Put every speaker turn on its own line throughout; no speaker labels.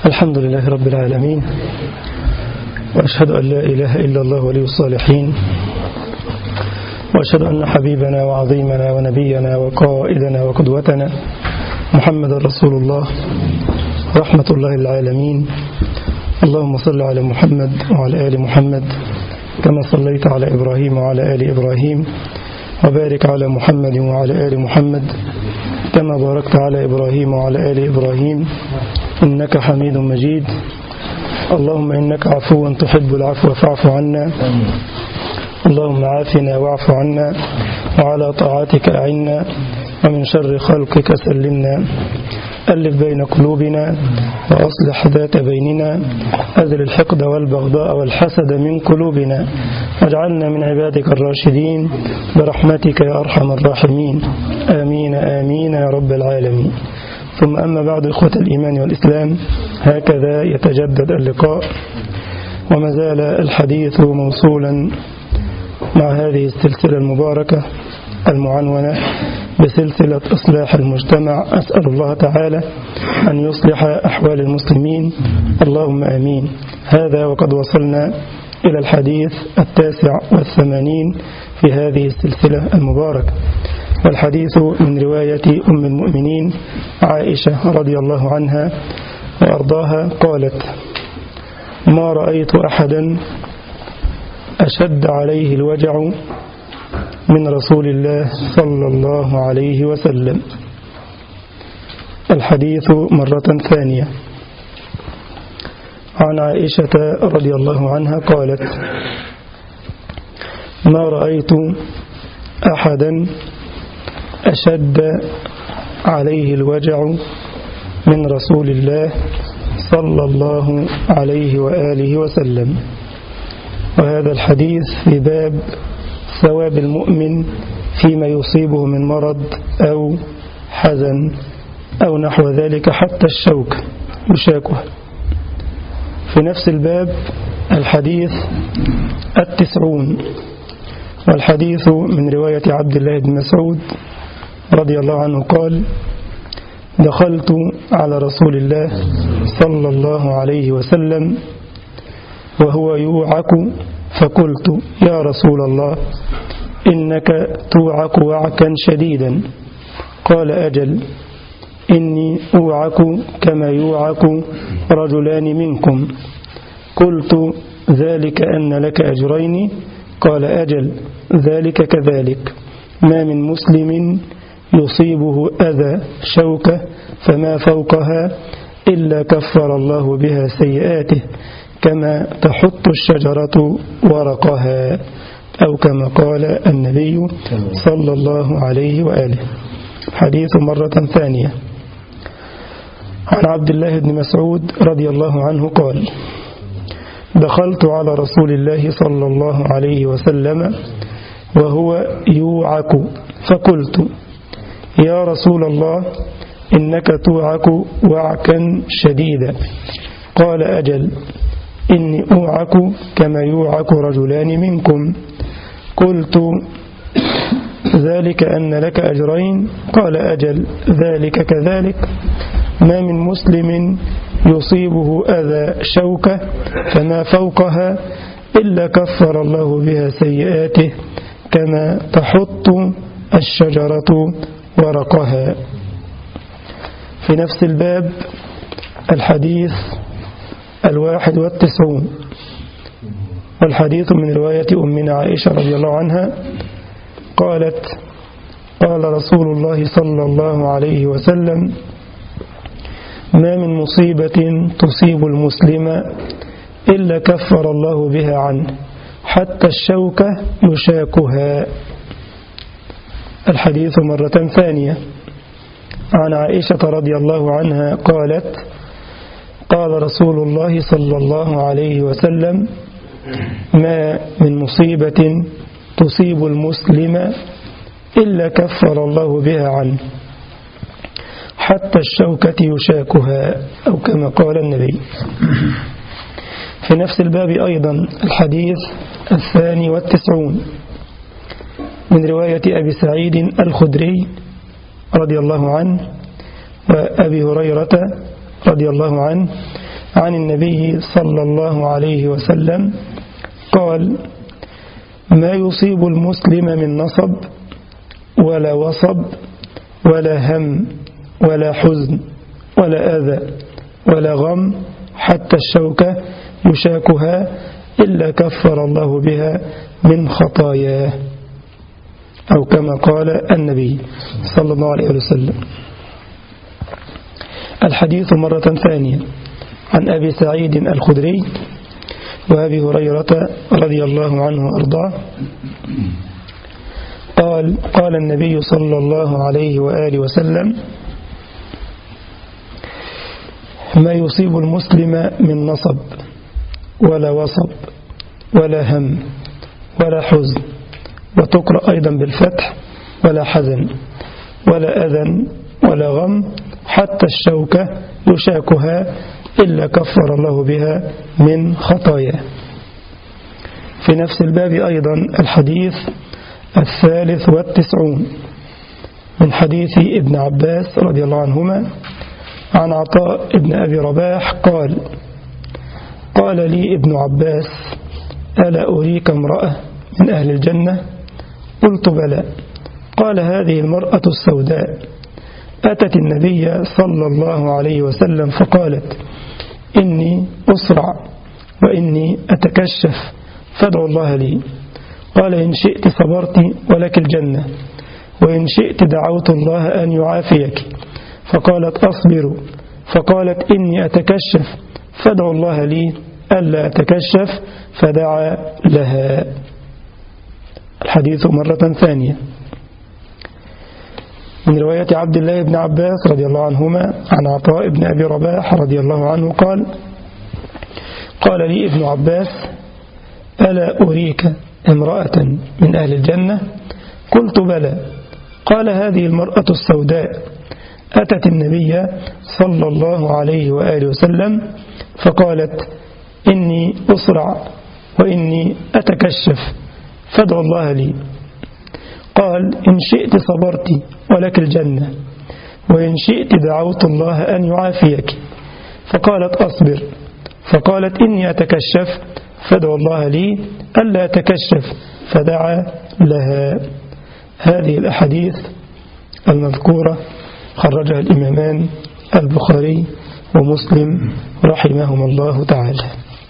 الحمد لله رب العالمين وأشهد أن لا إله إلا الله ولي الصالحين وأشهد أن حبيبنا وعظيمنا ونبينا وقائدنا وقدوتنا محمد رسول الله رحمة الله العالمين اللهم صل على محمد وعلى آل محمد كما صليت على إبراهيم وعلى آل إبراهيم وبارك على محمد وعلى آل محمد كما باركت على إبراهيم وعلى آل إبراهيم إنك حميد مجيد اللهم إنك عفو تحب العفو فاعف عنا اللهم عافنا واعف عنا وعلى طاعتك أعنا ومن شر خلقك سلمنا ألف بين قلوبنا وأصلح ذات بيننا أذل الحقد والبغضاء والحسد من قلوبنا واجعلنا من عبادك الراشدين برحمتك يا أرحم الراحمين آمين آمين يا رب العالمين ثم أما بعد إخوة الإيمان والإسلام هكذا يتجدد اللقاء وما زال الحديث موصولا مع هذه السلسلة المباركة المعنونة بسلسلة إصلاح المجتمع أسأل الله تعالى أن يصلح أحوال المسلمين اللهم أمين هذا وقد وصلنا إلى الحديث التاسع والثمانين في هذه السلسلة المباركة والحديث من رواية أم المؤمنين عائشة رضي الله عنها وأرضاها قالت ما رأيت أحدا أشد عليه الوجع من رسول الله صلى الله عليه وسلم الحديث مرة ثانية عن عائشة رضي الله عنها قالت ما رأيت أحدا أشد عليه الوجع من رسول الله صلى الله عليه وآله وسلم وهذا الحديث في باب ثواب المؤمن فيما يصيبه من مرض أو حزن أو نحو ذلك حتى الشوك يشاكه في نفس الباب الحديث التسعون والحديث من رواية عبد الله بن مسعود رضي الله عنه قال دخلت على رسول الله صلى الله عليه وسلم وهو يوعك فقلت يا رسول الله إنك توعك وعكا شديدا قال أجل إني أوعك كما يوعك رجلان منكم قلت ذلك أن لك أجرين قال أجل ذلك كذلك ما من مسلم يصيبه أذى شوكة فما فوقها إلا كفر الله بها سيئاته كما تحط الشجرة ورقها أو كما قال النبي صلى الله عليه وآله حديث مرة ثانية عن عبد الله بن مسعود رضي الله عنه قال دخلت على رسول الله صلى الله عليه وسلم وهو يوعك فقلت يا رسول الله إنك توعك وعكا شديدا قال أجل إني أوعك كما يوعك رجلان منكم قلت ذلك أن لك أجرين قال أجل ذلك كذلك ما من مسلم يصيبه أذى شوكة فما فوقها إلا كفر الله بها سيئاته كما تحط الشجرة ورقها في نفس الباب الحديث الواحد والتسعون والحديث من رواية أمنا عائشة رضي الله عنها قالت قال رسول الله صلى الله عليه وسلم ما من مصيبة تصيب المسلم إلا كفر الله بها عنه حتى الشوكة يشاكها الحديث مرة ثانية عن عائشة رضي الله عنها قالت قال رسول الله صلى الله عليه وسلم ما من مصيبة تصيب المسلم إلا كفر الله بها عنه حتى الشوكة يشاكها أو كما قال النبي في نفس الباب أيضا الحديث الثاني والتسعون من رواية أبي سعيد الخدري رضي الله عنه وأبي هريرة رضي الله عنه عن النبي صلى الله عليه وسلم قال ما يصيب المسلم من نصب ولا وصب ولا هم ولا حزن ولا أذى ولا غم حتى الشوكة يشاكها إلا كفر الله بها من خطاياه أو كما قال النبي صلى الله عليه وسلم الحديث مرة ثانية عن أبي سعيد الخدري وأبي هريرة رضي الله عنه وأرضاه قال قال النبي صلى الله عليه وآله وسلم ما يصيب المسلم من نصب ولا وصب ولا هم ولا حزن وتقرأ أيضا بالفتح ولا حزن ولا أذى ولا غم حتى الشوكة يشاكها إلا كفر الله بها من خطاياه في نفس الباب أيضا الحديث الثالث والتسعون من حديث ابن عباس رضي الله عنهما عن عطاء ابن أبي رباح قال قال لي ابن عباس ألا أريك امرأة من أهل الجنة قلت بلى قال هذه المرأة السوداء أتت النبي صلى الله عليه وسلم فقالت إني أسرع وإني أتكشف فادعوا الله لي قال إن شئت صبرت ولك الجنة وإن شئت دعوت الله أن يعافيك فقالت أصبر فقالت إني أتكشف فادعوا الله لي ألا أتكشف فدعا لها الحديث مرة ثانية من رواية عبد الله بن عباس رضي الله عنهما عن عطاء بن أبي رباح رضي الله عنه قال قال لي ابن عباس ألا أريك امرأة من أهل الجنة قلت بلى قال هذه المرأة السوداء أتت النبي صلى الله عليه وآله وسلم فقالت إني أسرع وإني أتكشف فادعوا الله لي قال إن شئت صبرت ولك الجنة وإن شئت دعوت الله أن يعافيك فقالت أصبر فقالت إني أتكشف فادعوا الله لي ألا أتكشف فدعا لها هذه الأحاديث المذكورة خرجها الإمامان البخاري ومسلم رحمهما الله تعالى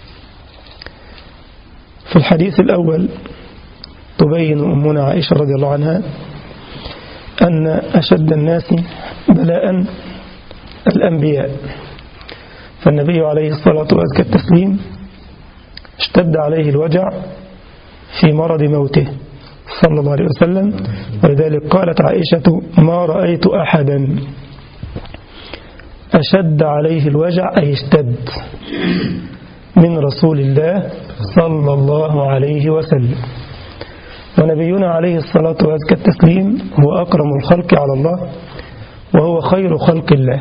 في الحديث الأول تبين أمنا عائشة رضي الله عنها أن أشد الناس بلاء الأنبياء فالنبي عليه الصلاة والتسليم اشتد عليه الوجع في مرض موته صلى الله عليه وسلم ولذلك قالت عائشة ما رأيت أحدا أشد عليه الوجع أي اشتد من رسول الله صلى الله عليه وسلم ونبينا عليه الصلاة والتسليم هو أكرم الخلق على الله وهو خير خلق الله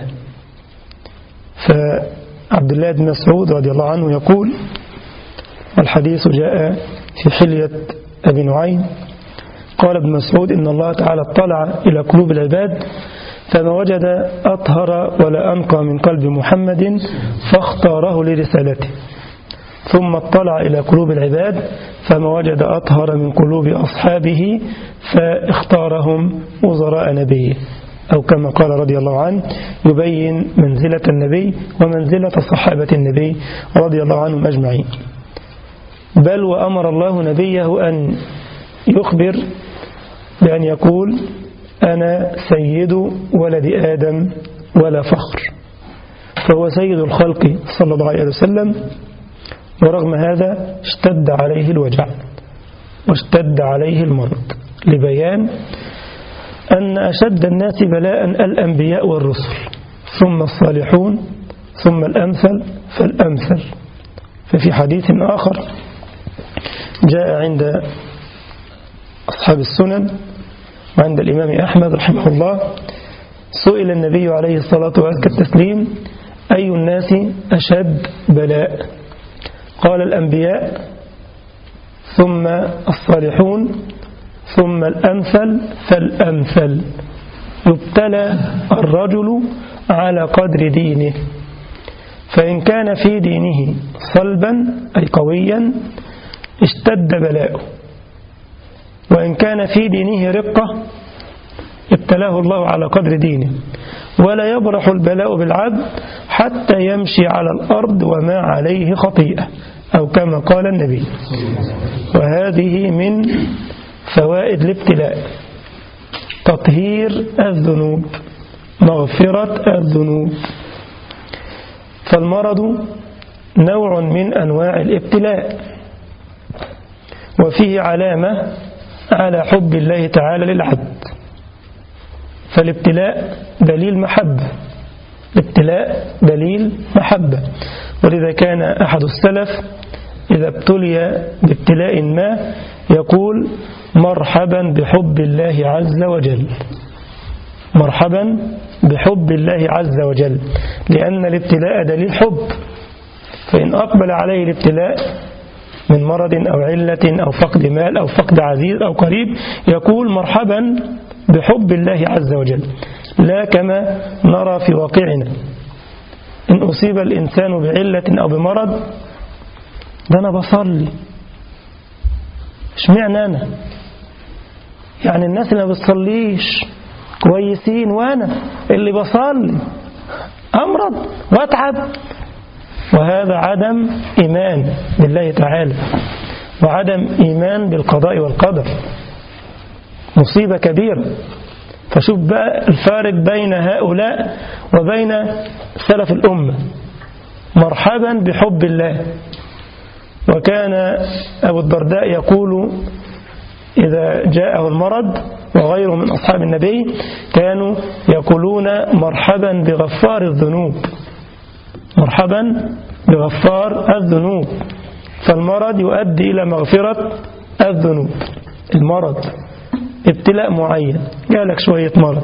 فعبد الله بن مسعود رضي الله عنه يقول والحديث جاء في حلية أبي نعيم قال ابن مسعود إن الله تعالى اطلع إلى قلوب العباد فما وجد أطهر ولا أنقى من قلب محمد فاختاره لرسالته ثم اطلع إلى قلوب العباد فما وجد أطهر من قلوب أصحابه فاختارهم وزراء نبيه أو كما قال رضي الله عنه يبين منزلة النبي ومنزلة صحابة النبي رضي الله عنهم أجمعين بل وأمر الله نبيه أن يخبر بأن يقول أنا سيد ولد آدم ولا فخر فهو سيد الخلق صلى الله عليه وسلم ورغم هذا اشتد عليه الوجع واشتد عليه المرض لبيان أن أشد الناس بلاء الأنبياء والرسل ثم الصالحون ثم الأمثل فالأمثل ففي حديث آخر جاء عند أصحاب السنن وعند الإمام أحمد رحمه الله سئل النبي عليه الصلاة والتسليم أي الناس أشد بلاء قال الأنبياء ثم الصالحون ثم الأمثل فالأمثل يبتلى الرجل على قدر دينه فإن كان في دينه صلبا أي قويا اشتد بلاؤه وإن كان في دينه رقة ابتلاه الله على قدر دينه ولا يبرح البلاء بالعبد حتى يمشي على الأرض وما عليه خطيئة أو كما قال النبي وهذه من فوائد الابتلاء تطهير الذنوب مغفرة الذنوب فالمرض نوع من أنواع الابتلاء وفيه علامة على حب الله تعالى للعبد فالابتلاء دليل محبة الابتلاء دليل محبة ولذا كان أحد السلف إذا ابتلي بابتلاء ما يقول مرحبا بحب الله عز وجل مرحبا بحب الله عز وجل لأن الابتلاء دليل حب فإن أقبل عليه الابتلاء من مرض أو علة أو فقد مال أو فقد عزيز أو قريب يقول مرحبا بحب الله عز وجل لا كما نرى في واقعنا إن أصيب الإنسان بعلة أو بمرض ده أنا بصلي اشمعنى أنا يعني الناس اللي ما بتصليش كويسين وأنا اللي بصلي أمرض وأتعب وهذا عدم إيمان بالله تعالى وعدم إيمان بالقضاء والقدر مصيبة كبيرة فشوف بقى الفارق بين هؤلاء وبين سلف الأمة مرحبا بحب الله وكان أبو الدرداء يقول إذا جاءه المرض وغيره من أصحاب النبي كانوا يقولون مرحبا بغفار الذنوب مرحبا بغفار الذنوب فالمرض يؤدي إلى مغفرة الذنوب المرض ابتلاء معين جالك شوية مرض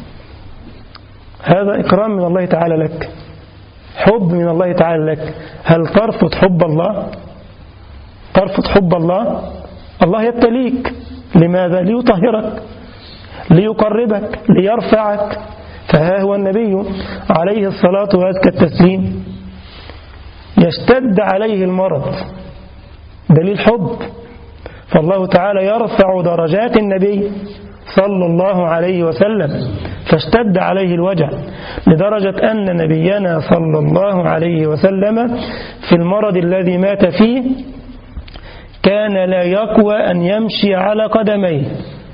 هذا إكرام من الله تعالى لك حب من الله تعالى لك هل ترفض حب الله ترفض حب الله الله يبتليك لماذا ليطهرك ليقربك ليرفعك فها هو النبي عليه الصلاة وأزكى التسليم يشتد عليه المرض دليل حب فالله تعالى يرفع درجات النبي صلى الله عليه وسلم فاشتد عليه الوجع لدرجة أن نبينا صلى الله عليه وسلم في المرض الذي مات فيه كان لا يقوى أن يمشي على قدميه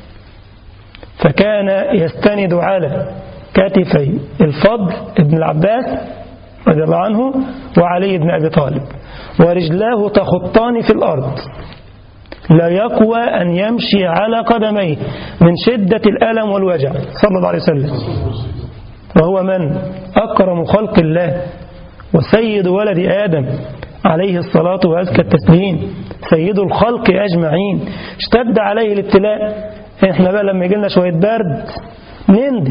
فكان يستند على كتفي الفضل ابن العباس رضي الله عنه وعلي بن أبي طالب ورجلاه تخطان في الأرض لا يقوى أن يمشي على قدميه من شدة الألم والوجع صلى الله عليه وسلم وهو من أكرم خلق الله وسيد ولد آدم عليه الصلاة وأزكى التسليم سيد الخلق أجمعين اشتد عليه الابتلاء احنا بقى لما يجيلنا شوية برد نندب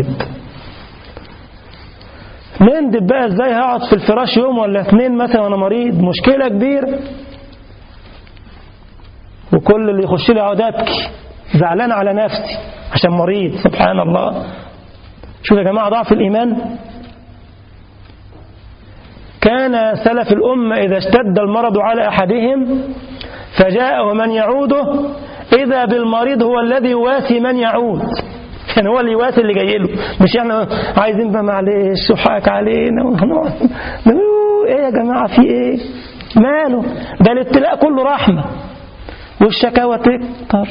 نندب بقى ازاي هقعد في الفراش يوم ولا اثنين مثلا وانا مريض مشكلة كبيرة وكل اللي يخش لي اقعد ابكي زعلان على نفسي عشان مريض سبحان الله شوف يا جماعة ضعف الإيمان كان سلف الأمة إذا اشتد المرض على أحدهم فجاءه من يعوده إذا بالمريض هو الذي يواسي من يعود يعني هو اللي يواسي اللي جاي له مش احنا عايزين بقى معلش وحقك علينا ونقعد ايه يا جماعة في ايه ماله ده الابتلاء كله رحمة والشكاوى تكتر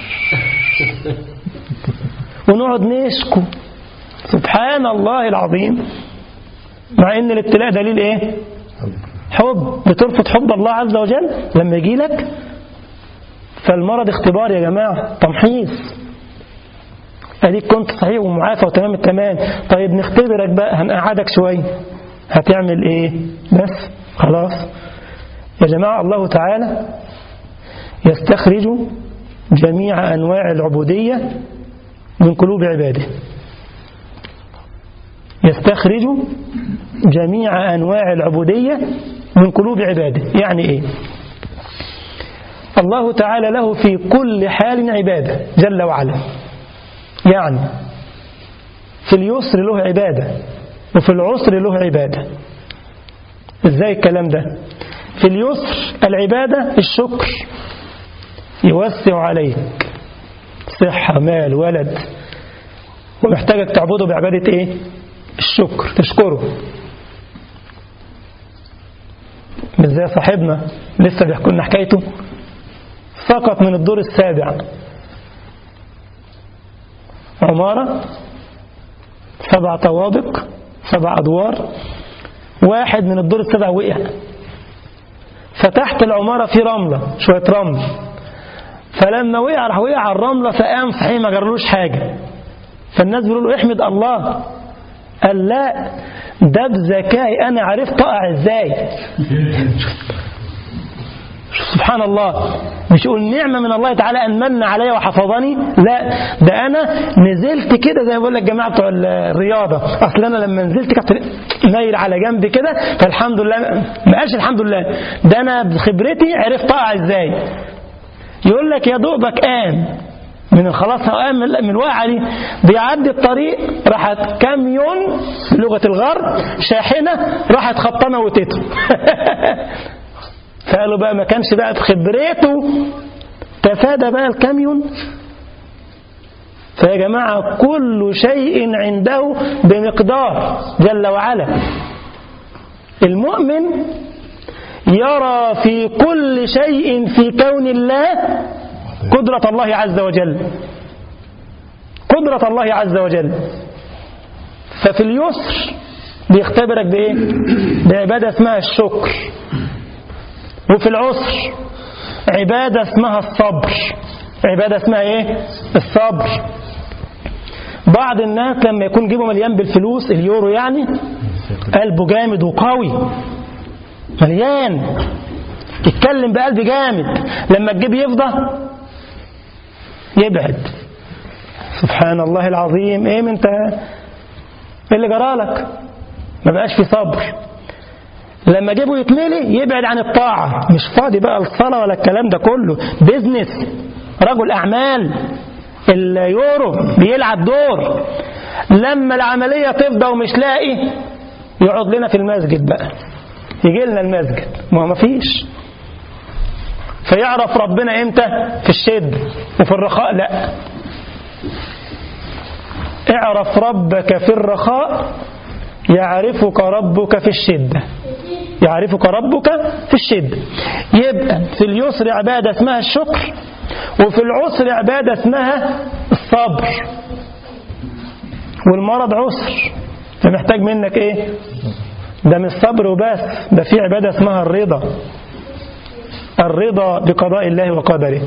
ونقعد نشكو سبحان الله العظيم مع ان الابتلاء دليل ايه حب بترفض حب الله عز وجل لما يجي لك فالمرض اختبار يا جماعة تمحيص اديك كنت صحيح ومعافى وتمام التمام طيب نختبرك بقى هنقعدك شوية هتعمل ايه بس خلاص يا جماعة الله تعالى يستخرج جميع أنواع العبودية من قلوب عباده يستخرج جميع أنواع العبودية من قلوب عباده يعني إيه الله تعالى له في كل حال عبادة جل وعلا يعني في اليسر له عبادة وفي العسر له عبادة ازاي الكلام ده في اليسر العبادة الشكر يوسع عليك صحة مال ولد ومحتاجك تعبده بعبادة ايه الشكر تشكره مش زي صاحبنا لسه بيحكوا لنا حكايته سقط من الدور السابع عمارة سبع طوابق سبع أدوار واحد من الدور السابع وقع فتحت العمارة في رملة شوية رمل فلما وقع راح وقع على الرملة فقام صحيح ما جرلوش حاجة فالناس بيقولوا له احمد الله قال لا ده بذكائي انا عرفت اقع ازاي سبحان الله مش يقول نعمة من الله تعالى أن من علي وحفظني لا ده أنا نزلت كده زي ما بقول لك جماعة بتوع الرياضة أصل أنا لما نزلت كنت نايل على جنب كده فالحمد لله ما قالش الحمد لله ده أنا بخبرتي عرفت أقع إزاي يقول لك يا دوبك قام من خلاص قام من الوقعة دي بيعدي الطريق راحت كاميون بلغة الغرب شاحنة راحت خبطانة وتيته فقالوا بقى ما كانش بقى بخبرته تفادى بقى الكاميون فيا جماعة كل شيء عنده بمقدار جل وعلا المؤمن يرى في كل شيء في كون الله قدرة الله عز وجل قدرة الله عز وجل ففي اليسر بيختبرك بإيه؟ بعبادة اسمها الشكر وفي العسر عبادة اسمها الصبر عبادة اسمها ايه الصبر بعض الناس لما يكون جيبه مليان بالفلوس اليورو يعني قلبه جامد وقوي مليان يتكلم بقلب جامد لما الجيب يفضى يبعد سبحان الله العظيم ايه انت ايه اللي جرالك ما بقاش في صبر لما جيبه يتملي يبعد عن الطاعة مش فاضي بقى الصلاة ولا الكلام ده كله بيزنس رجل أعمال اليورو بيلعب دور لما العملية تفضى ومش لاقي يقعد لنا في المسجد بقى يجي لنا المسجد ما ما فيش فيعرف ربنا امتى في الشد وفي الرخاء لا اعرف ربك في الرخاء يعرفك ربك في الشدة يعرفك ربك في الشدة يبقى في اليسر عبادة اسمها الشكر وفي العسر عبادة اسمها الصبر والمرض عسر فمحتاج منك ايه ده مش صبر وبس ده في عبادة اسمها الرضا الرضا بقضاء الله وقدره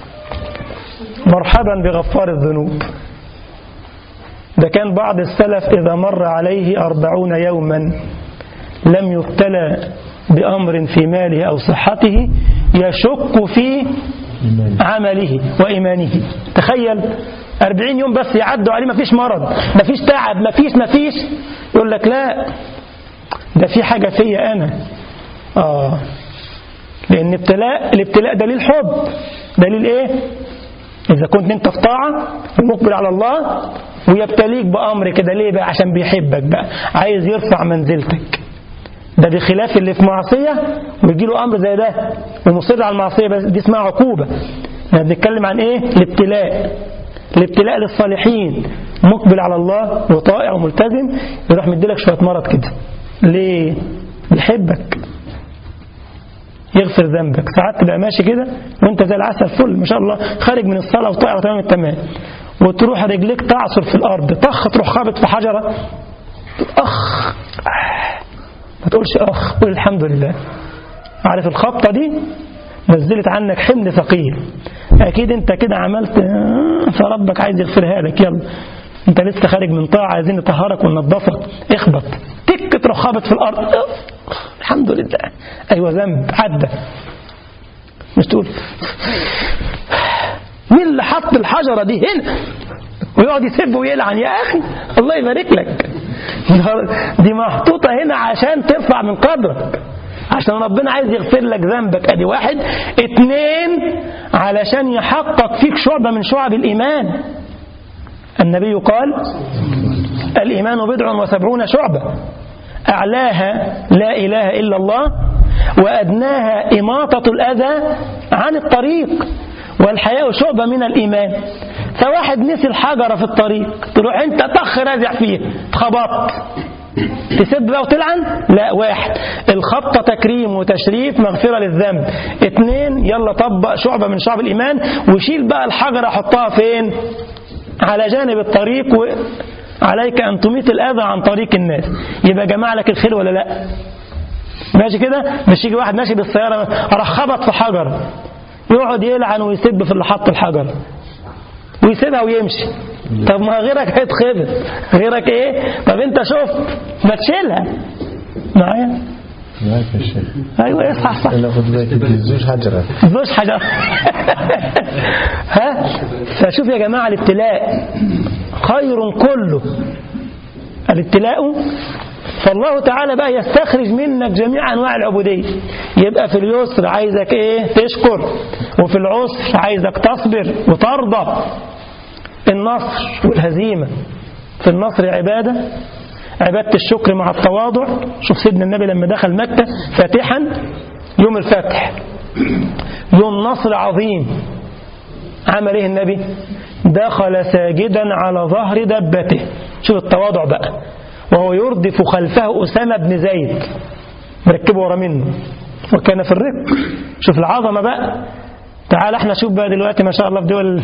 مرحبا بغفار الذنوب ده كان بعض السلف إذا مر عليه أربعون يوما لم يبتلى بأمر في ماله أو صحته يشك في عمله وإيمانه تخيل أربعين يوم بس يعدوا عليه مفيش مرض مفيش تعب مفيش مفيش يقول لك لا ده في حاجة فيا أنا آه لأن ابتلاء الابتلاء دليل حب دليل إيه إذا كنت أنت في طاعة ومقبل على الله ويبتليك بأمر كده ليه بقى عشان بيحبك بقى عايز يرفع منزلتك ده بخلاف اللي في معصية ويجي له أمر زي ده ومصر على المعصية بس دي اسمها عقوبة احنا بنتكلم عن إيه الابتلاء الابتلاء للصالحين مقبل على الله وطائع وملتزم يروح مديلك شوية مرض كده ليه بيحبك يغفر ذنبك ساعات تبقى ماشي كده وانت زي العسل فل ما شاء الله خارج من الصلاة وطائع وتمام التمام وتروح رجليك تعصر في الأرض طخ تروح خابط في حجرة أخ ما تقولش أخ قول الحمد لله عارف الخبطة دي نزلت عنك حمل ثقيل أكيد أنت كده عملت فربك عايز يغفرها لك يلا أنت لسه خارج من طاعة عايزين نطهرك وننضفك اخبط تك تروح خابط في الأرض الحمد لله أيوة ذنب عدى مش تقول مين اللي حط الحجرة دي هنا ويقعد يسب ويلعن يا أخي الله يبارك لك دي محطوطة هنا عشان ترفع من قدرك عشان ربنا عايز يغفر لك ذنبك ادي واحد اتنين علشان يحقق فيك شعبة من شعب الإيمان النبي قال الإيمان بضع وسبعون شعبة أعلاها لا إله إلا الله وأدناها إماطة الأذى عن الطريق والحياء شعبة من الإيمان فواحد نسي الحجرة في الطريق تروح أنت طخ رازع فيه اتخبطت تسب بقى وتلعن لا واحد الخبطة تكريم وتشريف مغفرة للذنب اتنين يلا طبق شعبة من شعب الإيمان وشيل بقى الحجرة حطها فين على جانب الطريق و... عليك أن تميت الأذى عن طريق الناس يبقى جمع لك الخير ولا لا ماشي كده مش يجي واحد ماشي بالسيارة راح خبط في حجر يقعد يلعن ويسب في اللي حط الحجر ويسيبها ويمشي طب ما غيرك هيتخبط غيرك ايه طب انت شفت ما تشيلها معايا
معاك يا شيخ
ايوه اصحى صح
انا خد بالك تهزوش حجرة
مش حاجة ها فشوف يا جماعة الابتلاء خير كله الابتلاء فالله تعالى بقى يستخرج منك جميع أنواع العبودية يبقى في اليسر عايزك إيه تشكر وفي العسر عايزك تصبر وترضى النصر والهزيمة في النصر عبادة عبادة الشكر مع التواضع شوف سيدنا النبي لما دخل مكة فاتحا يوم الفتح يوم نصر عظيم عمل ايه النبي دخل ساجدا على ظهر دبته شوف التواضع بقى وهو يردف خلفه أسامة بن زيد مركبه ورا منه وكان في الرق شوف العظمة بقى تعال احنا شوف بقى دلوقتي ما شاء الله في دول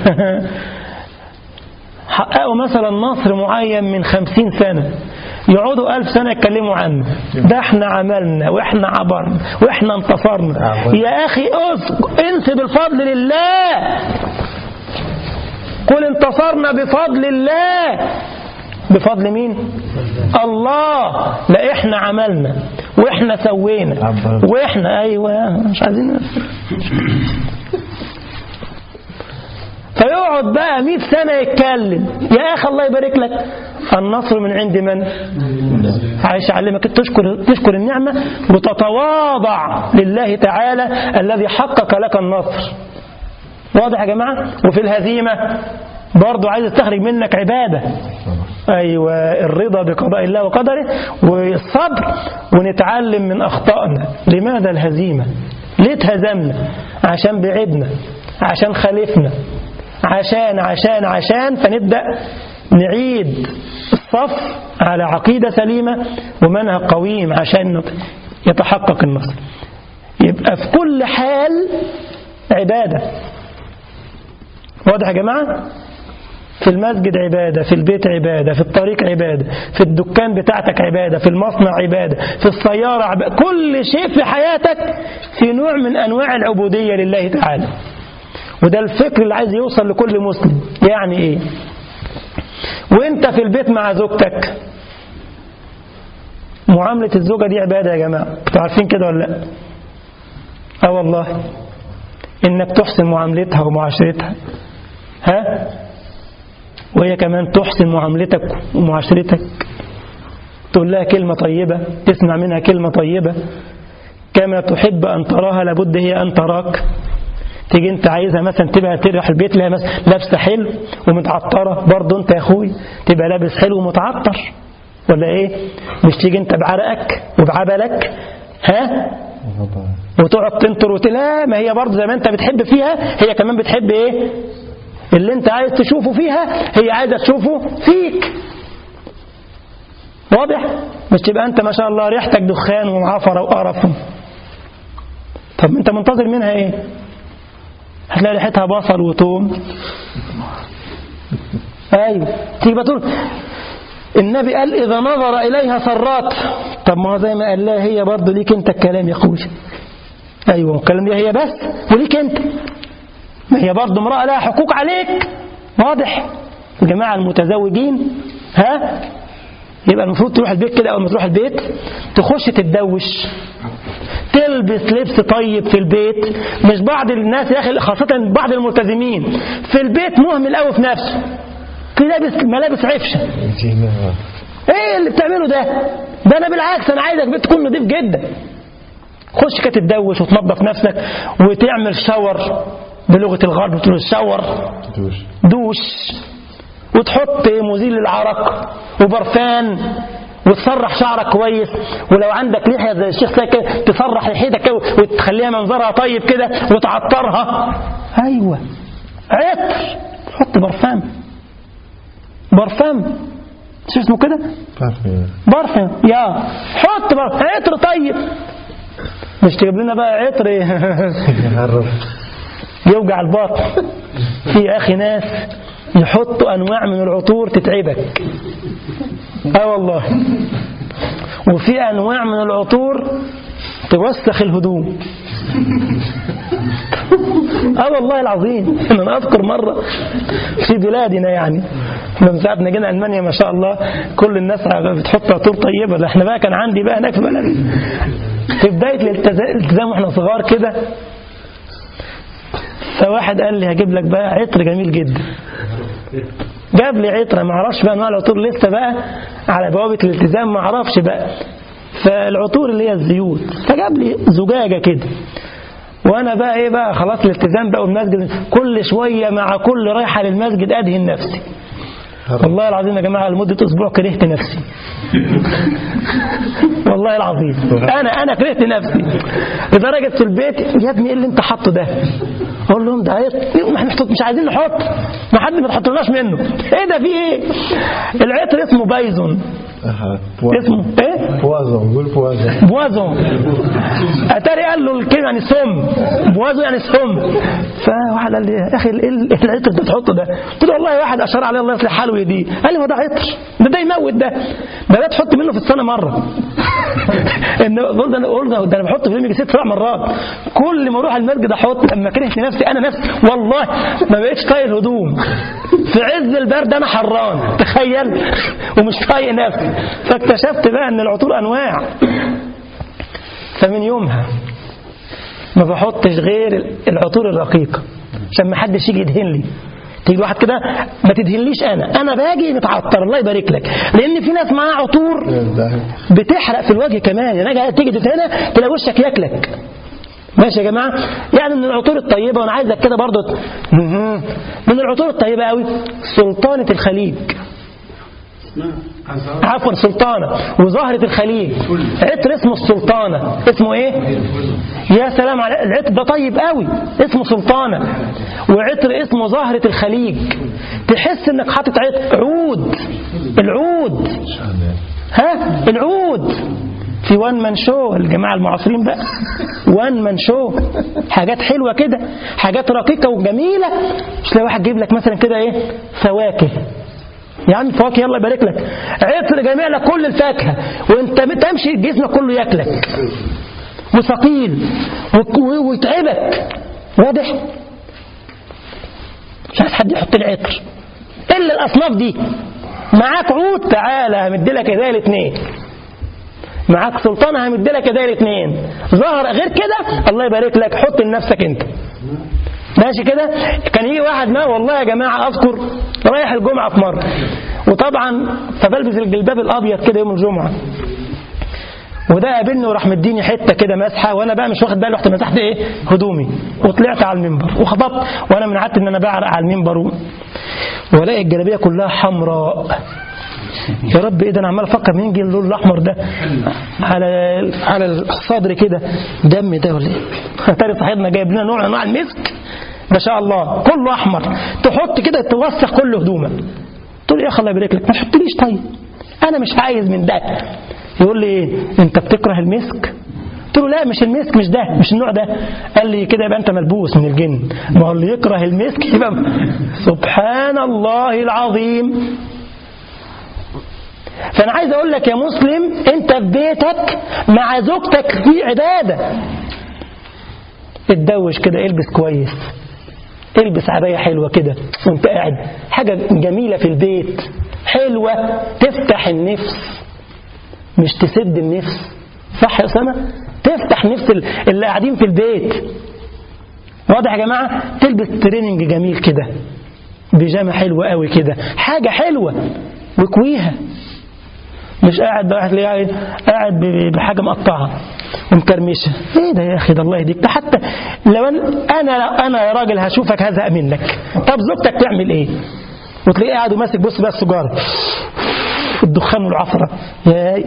حققوا مثلا نصر معين من خمسين سنة يقعدوا ألف سنة يتكلموا عنه ده احنا عملنا واحنا عبرنا واحنا انتصرنا يا أخي أس- انسب الفضل لله قل انتصرنا بفضل الله بفضل مين الله لا احنا عملنا واحنا سوينا
عبر.
واحنا ايوه مش عايزين فيقعد بقى 100 سنة يتكلم يا أخي الله يبارك لك النصر من عند من عايش أعلمك تشكر, تشكر النعمة وتتواضع لله تعالى الذي حقق لك النصر واضح يا جماعة وفي الهزيمة برضو عايز تستخرج منك عبادة أيوة الرضا بقضاء الله وقدره والصبر ونتعلم من أخطائنا لماذا الهزيمة ليه اتهزمنا عشان بعدنا عشان خالفنا عشان عشان عشان فنبدأ نعيد الصف على عقيدة سليمة ومنهج قويم عشان يتحقق النصر يبقى في كل حال عبادة واضح يا جماعة في المسجد عبادة في البيت عبادة في الطريق عبادة في الدكان بتاعتك عبادة في المصنع عبادة في السيارة عبادة كل شيء في حياتك في نوع من أنواع العبودية لله تعالى وده الفكر اللي عايز يوصل لكل مسلم يعني ايه وانت في البيت مع زوجتك معاملة الزوجة دي عبادة يا جماعة انتوا عارفين كده ولا لا اه والله انك تحسن معاملتها ومعاشرتها ها وهي كمان تحسن معاملتك ومعاشرتك تقول لها كلمة طيبة تسمع منها كلمة طيبة كما تحب أن تراها لابد هي أن تراك تيجي انت عايزها مثلا تبقى تروح البيت لها مثلا لابسه حلو ومتعطره برضه انت يا اخوي تبقى لابس حلو ومتعطر ولا ايه مش تيجي انت بعرقك وبعبلك ها وتقعد تنطر وتقول لا ما هي برضه زي ما انت بتحب فيها هي كمان بتحب ايه اللي انت عايز تشوفه فيها هي عايزه تشوفه فيك واضح مش تبقى انت ما شاء الله ريحتك دخان ومعفره وقرف طب انت منتظر منها ايه هتلاقي ريحتها بصل وتوم ايوه تيجي بتقول النبي قال اذا نظر اليها سرات طب ما هو زي ما قال لها هي برضه ليك انت الكلام يا اخويا ايوه الكلام ده هي بس وليك انت ما هي برضه امراه لها حقوق عليك واضح الجماعه المتزوجين ها يبقى المفروض تروح البيت كده اول ما تروح البيت تخش تتدوش تلبس لبس طيب في البيت مش بعض الناس يا اخي خاصة بعض الملتزمين في البيت مهمل قوي في نفسه لابس ملابس عفشة ايه اللي بتعمله ده ده انا بالعكس انا عايزك بيت تكون نظيف جدا خش كده تتدوش وتنظف نفسك وتعمل شاور بلغة الغرب بتقول شاور
دوش
دوش وتحط مزيل للعرق وبرفان وتسرح شعرك كويس ولو عندك لحية زي الشيخ ساكن تسرح لحيتك كده وتخليها منظرها طيب كده وتعطرها أيوة عطر حط برفان برفان شو اسمه كده
برفيوم
برفان يا حط برفان عطر طيب مش تجيب لنا بقى عطر
يعرف
يوجع الباطن في يا اخي ناس يحطوا انواع من العطور تتعبك اه والله وفي انواع من العطور توسخ الهدوم اه والله العظيم انا اذكر مره في بلادنا يعني من ساعه ما جينا المانيا ما شاء الله كل الناس بتحط عطور طيبه ده احنا بقى كان عندي بقى هناك في بلدي في بدايه الالتزام الالتزام واحنا صغار كده فواحد قال لي هجيب لك بقى عطر جميل جدا جاب لي عطر ما اعرفش بقى انواع العطور لسه بقى على بوابه الالتزام ما اعرفش بقى فالعطور اللي هي الزيوت فجاب لي زجاجه كده وانا بقى ايه بقى خلاص الالتزام بقى والمسجد كل شويه مع كل رايحه للمسجد ادهن نفسي والله العظيم يا جماعه لمده اسبوع كرهت نفسي والله العظيم انا انا كرهت نفسي لدرجه في البيت يا ابني ايه اللي انت حاطه ده اقول لهم ده عطر ما احنا محطوط- مش عايزين نحط ما حد ما تحطلناش منه ايه ده في ايه العطر اسمه بايزون
أها.
اسمه ايه
بوازون قول بوازون
بوازو اتاري قال له الكلمه يعني سم بوازو يعني سم فواحد قال لي يا اخي ايه ال- إيه العطر اللي بتحطه ده قلت له والله واحد اشار عليه الله يصلح حاله ويهديه قال لي هو ده عطر ده ده يموت ده ده ده تحط منه في السنه مره ان قلت انا قلت ده انا بحط في يومي ست سبع مرات كل ما اروح المسجد احط لما كرهت نفسي انا نفسي والله ما بقتش طايق الهدوم في عز البرد انا حران تخيل ومش طايق نفسي فاكتشفت بقى ان العطور انواع فمن يومها ما بحطش غير العطور الرقيقة عشان ما حدش يجي يدهن لي تيجي واحد كده ما تدهنليش انا انا باجي متعطر الله يبارك لك لان في ناس معاها عطور بتحرق في الوجه كمان يعني أجي تيجي تدهنها تلاقي وشك ياكلك ماشي يا جماعه يعني من العطور الطيبه وانا عايزك كده برضه ت- من العطور الطيبه قوي سلطانه الخليج عفوا سلطانة وزهرة الخليج عطر اسمه السلطانة اسمه ايه يا سلام على العطر ده طيب قوي اسمه سلطانة وعطر اسمه زهرة الخليج تحس انك حاطط عطر عود العود ها العود في وان مان شو الجماعة المعاصرين بقى وان مان شو حاجات حلوة كده حاجات رقيقة وجميلة مش تلاقي واحد جايب لك مثلا كده ايه فواكه يا عم فواكه يلا يبارك لك عطر جميع لك كل الفاكهة وانت تمشي جسمك كله ياكلك وثقيل وك- و- ويتعبك واضح مش عايز حد يحط لي عطر الا الاصناف دي معاك عود تعالى همد لك ايديا الاثنين معاك سلطانة همد لك ايديا الاثنين ظهر غير كده الله يبارك لك حط لنفسك انت ماشي كده كان يجي واحد ما والله يا جماعة أذكر رايح الجمعة في مرة وطبعا فبلبس الجلباب الأبيض كده يوم الجمعة وده قابلني وراح مديني حته كده مسحه وانا بقى مش واخد بالي رحت مسحت ايه هدومي وطلعت على المنبر وخطبت وانا من عادتي ان انا بعرق على المنبر و... والاقي الجلابيه كلها حمراء يا رب ايه ده انا عمال افكر مين جه اللون الاحمر ده على على الصدر كده دم ده ولا ايه تاني صاحبنا جايب لنا نوع من انواع المسك ما شاء الله كله احمر تحط كده توسخ كل هدومك تقول لي يا اخي الله يبارك لك ما تحطليش طيب انا مش عايز من ده يقول لي ايه انت بتكره المسك قلت له لا مش المسك مش ده مش النوع ده قال لي كده يبقى انت ملبوس من الجن ما هو اللي يكره المسك يبقى سبحان الله العظيم فانا عايز اقول لك يا مسلم انت في بيتك مع زوجتك في عباده اتدوش كده البس كويس البس عبايه حلوه كده وانت قاعد حاجه جميله في البيت حلوه تفتح النفس مش تسد النفس صح يا اسامه تفتح نفس ال- اللي قاعدين في البيت واضح يا جماعه تلبس تريننج جميل كده بيجامه حلوه قوي كده حاجه حلوه واكويها مش قاعد بقى تلاقيه قاعد قاعد ب- بحاجه مقطعه ومكرمشه ايه ده يا اخي ده الله يهديك ده حتى لو انا انا انا يا راجل هشوفك هزهق منك طب زوجتك تعمل ايه وتلاقيه قاعد وماسك بص بقى السجاره الدخان والعفرة يا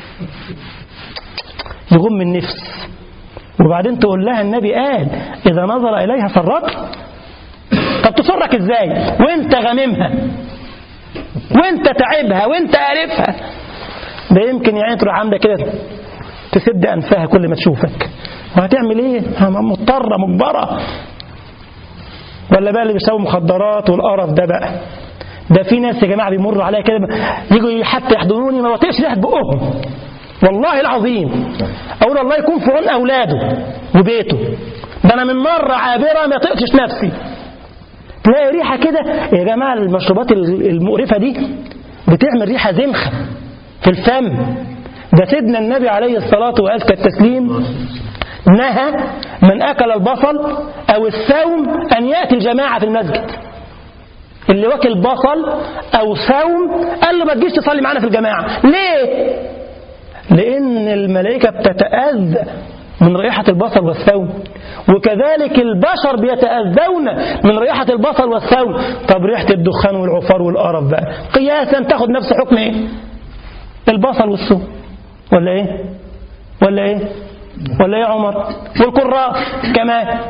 يغم النفس وبعدين تقول لها النبي قال إذا نظر إليها سرت طب تسرك إزاي وانت غممها وانت تعبها وانت قارفها ده يمكن يعني تروح عامله كده تسد أنفها كل ما تشوفك وهتعمل ايه مضطرة مجبرة ولا بقى اللي بيسووا مخدرات والقرف ده بقى ده في ناس يا جماعة بيمروا عليا كده يجوا حتى يحضنوني ما بطيقش ريحة بقهم والله العظيم أقول الله يكون في عون أولاده وبيته ده أنا من مرة عابرة ما طقتش نفسي تلاقي ريحة كده يا جماعة المشروبات المقرفة دي بتعمل ريحة زمخة في الفم ده سيدنا النبي عليه الصلاة وأزكى التسليم نهى من أكل البصل أو الثوم أن يأتي الجماعة في المسجد اللي واكل بصل أو ثوم قال له ما تجيش تصلي معانا في الجماعة ليه؟ لأن الملائكة بتتأذى من رائحة البصل والثوم وكذلك البشر بيتأذون من رائحة البصل والثوم طب ريحة الدخان والعفار والقرف بقى قياسا تاخد نفس حكم ايه البصل والثوم ولا ايه ولا ايه ولا ايه يا عمر والكراس كمان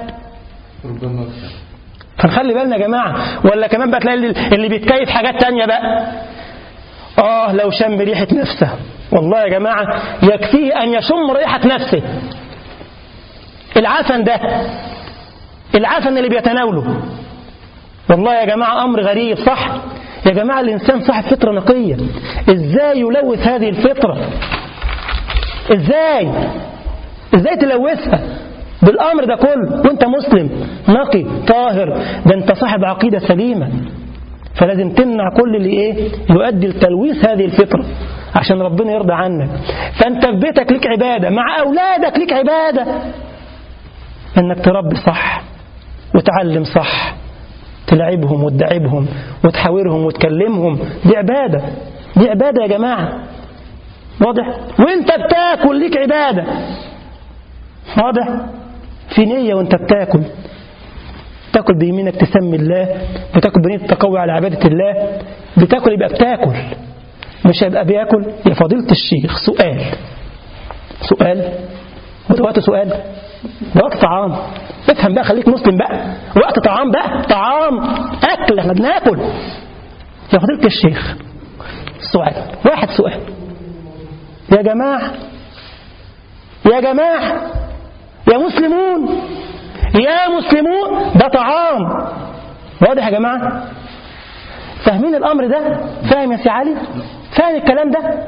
فنخلي بالنا يا جماعة ولا كمان بقى تلاقي اللي بيتكيف حاجات تانية بقى آه لو شم ريحة نفسه والله يا جماعة يكفيه أن يشم ريحة نفسه العفن ده العفن اللي بيتناوله والله يا جماعة أمر غريب صح يا جماعة الإنسان صاحب فطرة نقية إزاي يلوث هذه الفطرة إزاي إزاي تلوثها بالأمر ده كله وانت مسلم نقي طاهر ده انت صاحب عقيدة سليمة فلازم تمنع كل اللي ايه يؤدي لتلويث هذه الفطرة عشان ربنا يرضى عنك فانت في بيتك ليك عبادة مع أولادك ليك عبادة انك تربي صح وتعلم صح تلعبهم وتدعبهم وتحاورهم وتكلمهم دي عبادة دي عبادة يا جماعة واضح وانت بتاكل ليك عبادة واضح في نية وانت بتاكل تاكل بيمينك تسمي الله بتاكل بنية تقوي على عبادة الله بتاكل يبقى بتاكل مش هيبقى بياكل يا فضيلة الشيخ سؤال سؤال وده وقت سؤال ده وقت طعام افهم بقى خليك مسلم بقى وقت طعام بقى طعام اكل احنا بناكل يا فضيلة الشيخ سؤال واحد سؤال يا جماعة يا جماعة يا مسلمون يا مسلمون ده طعام واضح يا جماعة فاهمين الأمر ده فاهم يا سي علي فاهم الكلام ده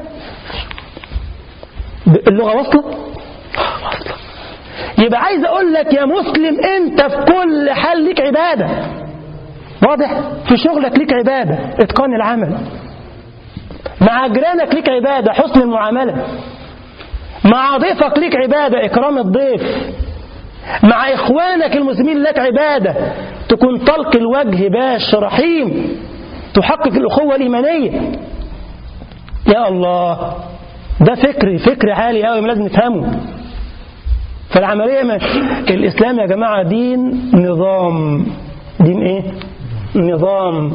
اللغة واصلة واصلة يبقى عايز أقول لك يا مسلم أنت في كل حال ليك عبادة واضح في شغلك ليك عبادة إتقان العمل مع جيرانك ليك عبادة حسن المعاملة مع ضيفك ليك عبادة إكرام الضيف مع إخوانك المسلمين لك عبادة تكون طلق الوجه باش رحيم تحقق الأخوة الإيمانية يا الله ده فكر فكر عالي قوي لازم نفهمه فالعملية ما الإسلام يا جماعة دين نظام دين إيه؟ نظام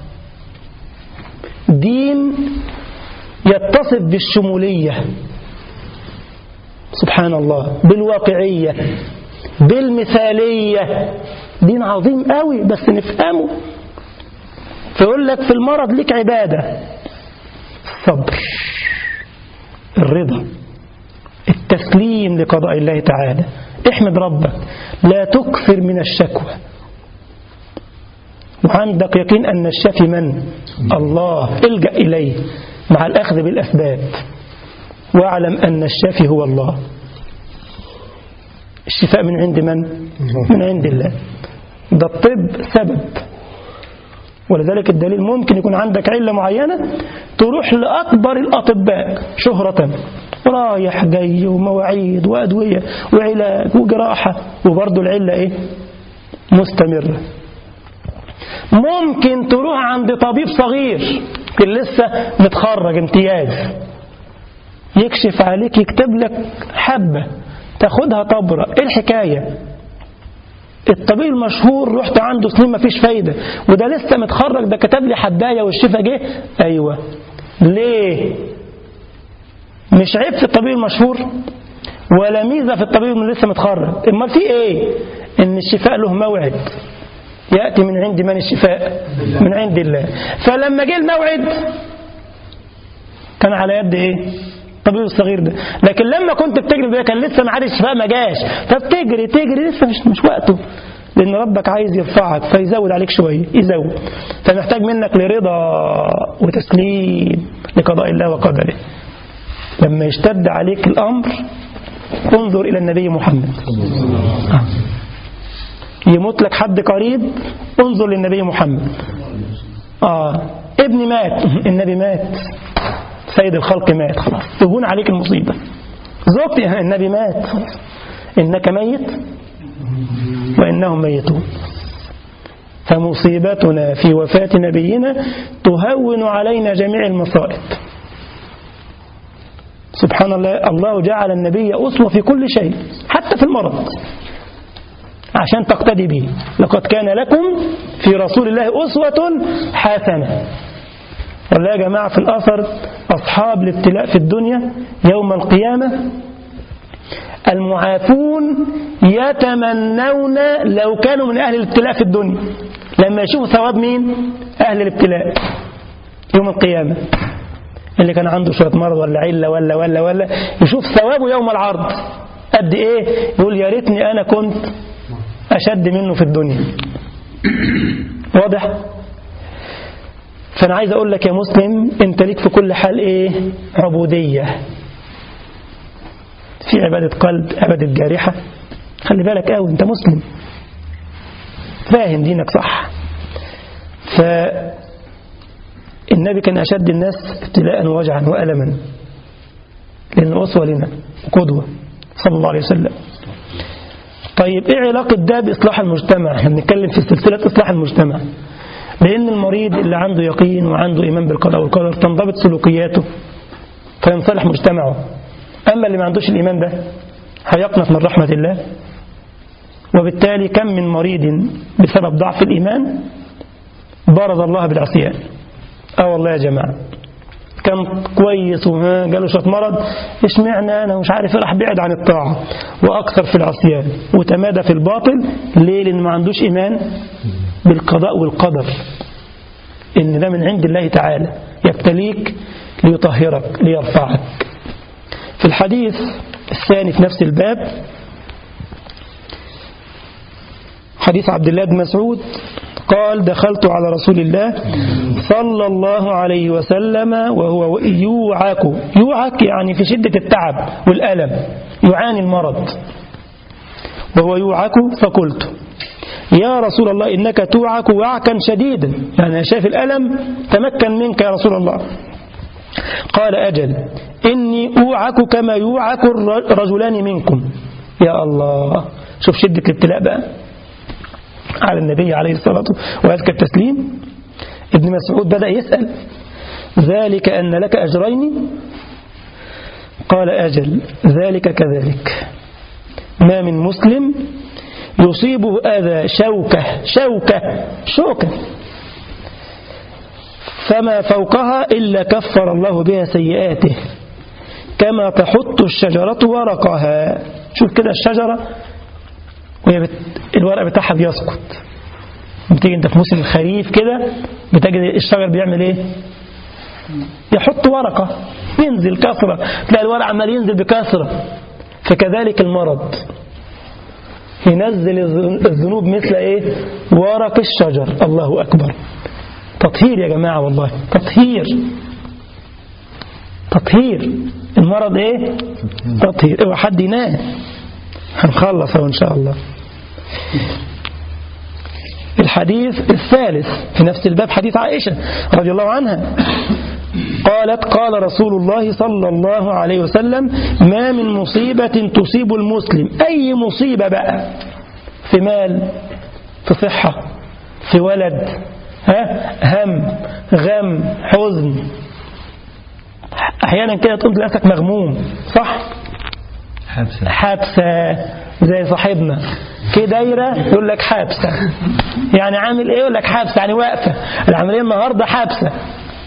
دين يتصف بالشمولية سبحان الله بالواقعية بالمثالية دين عظيم قوي بس نفهمه فيقول لك في المرض لك عبادة الصبر الرضا التسليم لقضاء الله تعالى احمد ربك لا تكثر من الشكوى وعندك يقين أن الشافي من الله الجأ إليه مع الأخذ بالأسباب واعلم أن الشافي هو الله الشفاء من عند من؟ من عند الله ده الطب سبب ولذلك الدليل ممكن يكون عندك علة معينة تروح لأكبر الأطباء شهرة رايح جاي ومواعيد وأدوية وعلاج وجراحة وبرضه العلة إيه؟ مستمرة ممكن تروح عند طبيب صغير اللي لسه متخرج امتياز يكشف عليك يكتب لك حبة تاخدها طبرة ايه الحكاية الطبيب المشهور رحت عنده سنين مفيش فايدة وده لسه متخرج ده كتب لي حباية والشفا جه ايوه ليه مش عيب في الطبيب المشهور ولا ميزة في الطبيب اللي لسه متخرج اما في ايه ان الشفاء له موعد يأتي من عند من الشفاء من عند الله فلما جه الموعد كان على يد ايه الطبيب الصغير ده لكن لما كنت بتجري بيه كان لسه معاد الشفاء ما جاش فبتجري تجري لسه مش مش وقته لان ربك عايز يرفعك فيزود عليك شويه يزود فمحتاج منك لرضا وتسليم لقضاء الله وقدره لما يشتد عليك الامر انظر الى النبي محمد آه. يموت لك حد قريب انظر للنبي محمد اه ابني مات النبي مات سيد الخلق مات خلاص تهون عليك المصيبة زوجتي النبي مات خلاص إنك ميت وإنهم ميتون فمصيبتنا في وفاة نبينا تهون علينا جميع المصائب سبحان الله الله جعل النبي أسوة في كل شيء حتى في المرض عشان تقتدي به لقد كان لكم في رسول الله أسوة حسنة ولا يا جماعة في الأثر أصحاب الابتلاء في الدنيا يوم القيامة المعافون يتمنون لو كانوا من أهل الابتلاء في الدنيا لما يشوفوا ثواب مين أهل الابتلاء يوم القيامة اللي كان عنده شوية مرض ولا علة ولا ولا ولا يشوف ثوابه يوم العرض قد إيه يقول يا ريتني أنا كنت أشد منه في الدنيا واضح فأنا عايز أقول لك يا مسلم أنت ليك في كل حال إيه عبودية في عبادة قلب عبادة جارحة خلي بالك قوي أنت مسلم فاهم دينك صح فالنبي كان أشد الناس ابتلاء ووجعا وألما لأنه أسوة لنا وقدوة صلى الله عليه وسلم طيب إيه علاقة ده بإصلاح المجتمع احنا بنتكلم في سلسلة إصلاح المجتمع لأن المريض اللي عنده يقين وعنده إيمان بالقضاء والقدر تنضبط سلوكياته فينصلح مجتمعه أما اللي ما عندوش الإيمان ده هيقنط من رحمة الله وبالتالي كم من مريض بسبب ضعف الإيمان بارز الله بالعصيان اه والله يا جماعة كان كويس وجاله شويه مرض اشمعنى انا مش عارف راح بعد عن الطاعه واكثر في العصيان وتمادى في الباطل ليه لان ما عندوش ايمان بالقضاء والقدر ان ده من عند الله تعالى يبتليك ليطهرك ليرفعك في الحديث الثاني في نفس الباب حديث عبد الله بن مسعود قال دخلت على رسول الله صلى الله عليه وسلم وهو يوعك يوعك يعني في شدة التعب والألم يعاني المرض وهو يوعك فقلت يا رسول الله إنك توعك وعكا شديدا يعني شايف الألم تمكن منك يا رسول الله قال أجل إني أوعك كما يوعك الرجلان منكم يا الله شوف شدة الابتلاء بقى على النبي عليه الصلاة وأزكى التسليم ابن مسعود بدأ يسأل ذلك أن لك أجرين قال أجل ذلك كذلك ما من مسلم يصيبه أذى شوكة شوكة شوكة فما فوقها إلا كفر الله بها سيئاته كما تحط الشجرة ورقها شوف كده الشجرة وهي بت... الورق بتاعها بيسقط بتيجي انت في موسم الخريف كده بتجد الشجر بيعمل ايه يحط ورقة ينزل كثرة تلاقي الورق عمال ينزل بكثرة فكذلك المرض ينزل الذنوب مثل ايه ورق الشجر الله أكبر تطهير يا جماعة والله تطهير تطهير المرض ايه تطهير اوعى حد ينام هنخلص ان شاء الله الحديث الثالث في نفس الباب حديث عائشة رضي الله عنها قالت قال رسول الله صلى الله عليه وسلم ما من مصيبة تصيب المسلم أي مصيبة بقى في مال في صحة في ولد ها هم غم حزن أحيانا كده تقوم نفسك مغموم صح
حبسة
حبسة زي صاحبنا في دايرة يقول لك حبسة يعني عامل ايه يقول لك حبسة يعني واقفة العملية النهاردة حبسة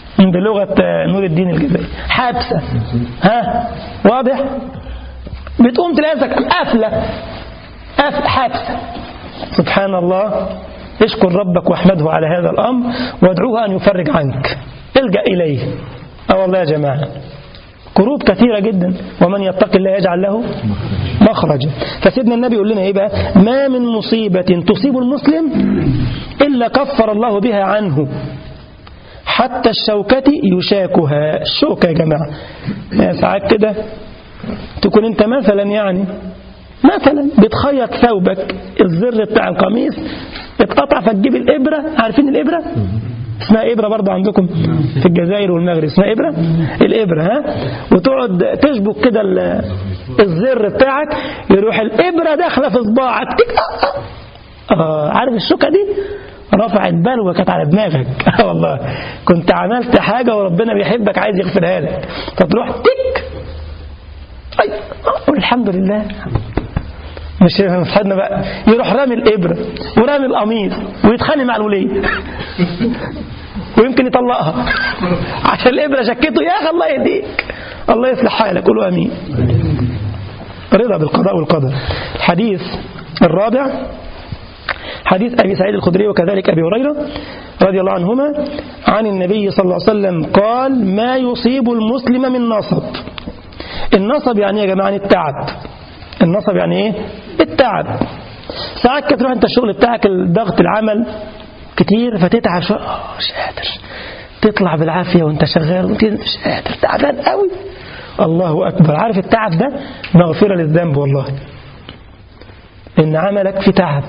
بلغة نور الدين الجزائري حابسة ها واضح بتقوم تلاقي قافلة قافلة حابسة سبحان الله اشكر ربك واحمده على هذا الأمر وادعوه أن يفرج عنك الجأ إليه اه والله يا جماعة كروب كثيرة جدا ومن يتق الله يجعل له مخرجا فسيدنا النبي يقول لنا ايه بقى ما من مصيبة تصيب المسلم إلا كفر الله بها عنه حتى الشوكة يشاكها الشوكة يا جماعة يعني ساعات كده تكون انت مثلا يعني مثلا بتخيط ثوبك الزر بتاع القميص اتقطع فتجيب الإبرة عارفين الإبرة اسمها إبرة برضه عندكم في الجزائر والمغرب اسمها إبرة الإبرة ها وتقعد تشبك كده الزر بتاعك يروح الإبرة داخلة في صباعك آه عارف الشوكة دي رفعت بلوى كانت على دماغك اه والله كنت عملت حاجة وربنا بيحبك عايز يغفرها لك فتروح تك أي الحمد لله مش صاحبنا بقى يروح رامي الإبرة ورامي القميص ويتخانق مع الولية ويمكن يطلقها عشان الإبرة شكته يا أخي الله يهديك الله يصلح حالك قولوا أمين رضا بالقضاء والقدر الحديث الرابع حديث أبي سعيد الخدري وكذلك أبي هريرة رضي الله عنهما عن النبي صلى الله عليه وسلم قال ما يصيب المسلم من نصب النصب يعني يا جماعة التعب النصب يعني ايه التعب ساعات كده تروح انت الشغل بتاعك الضغط العمل كتير فتتعب شويه مش قادر تطلع بالعافيه وانت شغال وانت مش قادر تعبان قوي الله اكبر عارف التعب ده مغفره للذنب والله ان عملك في تعب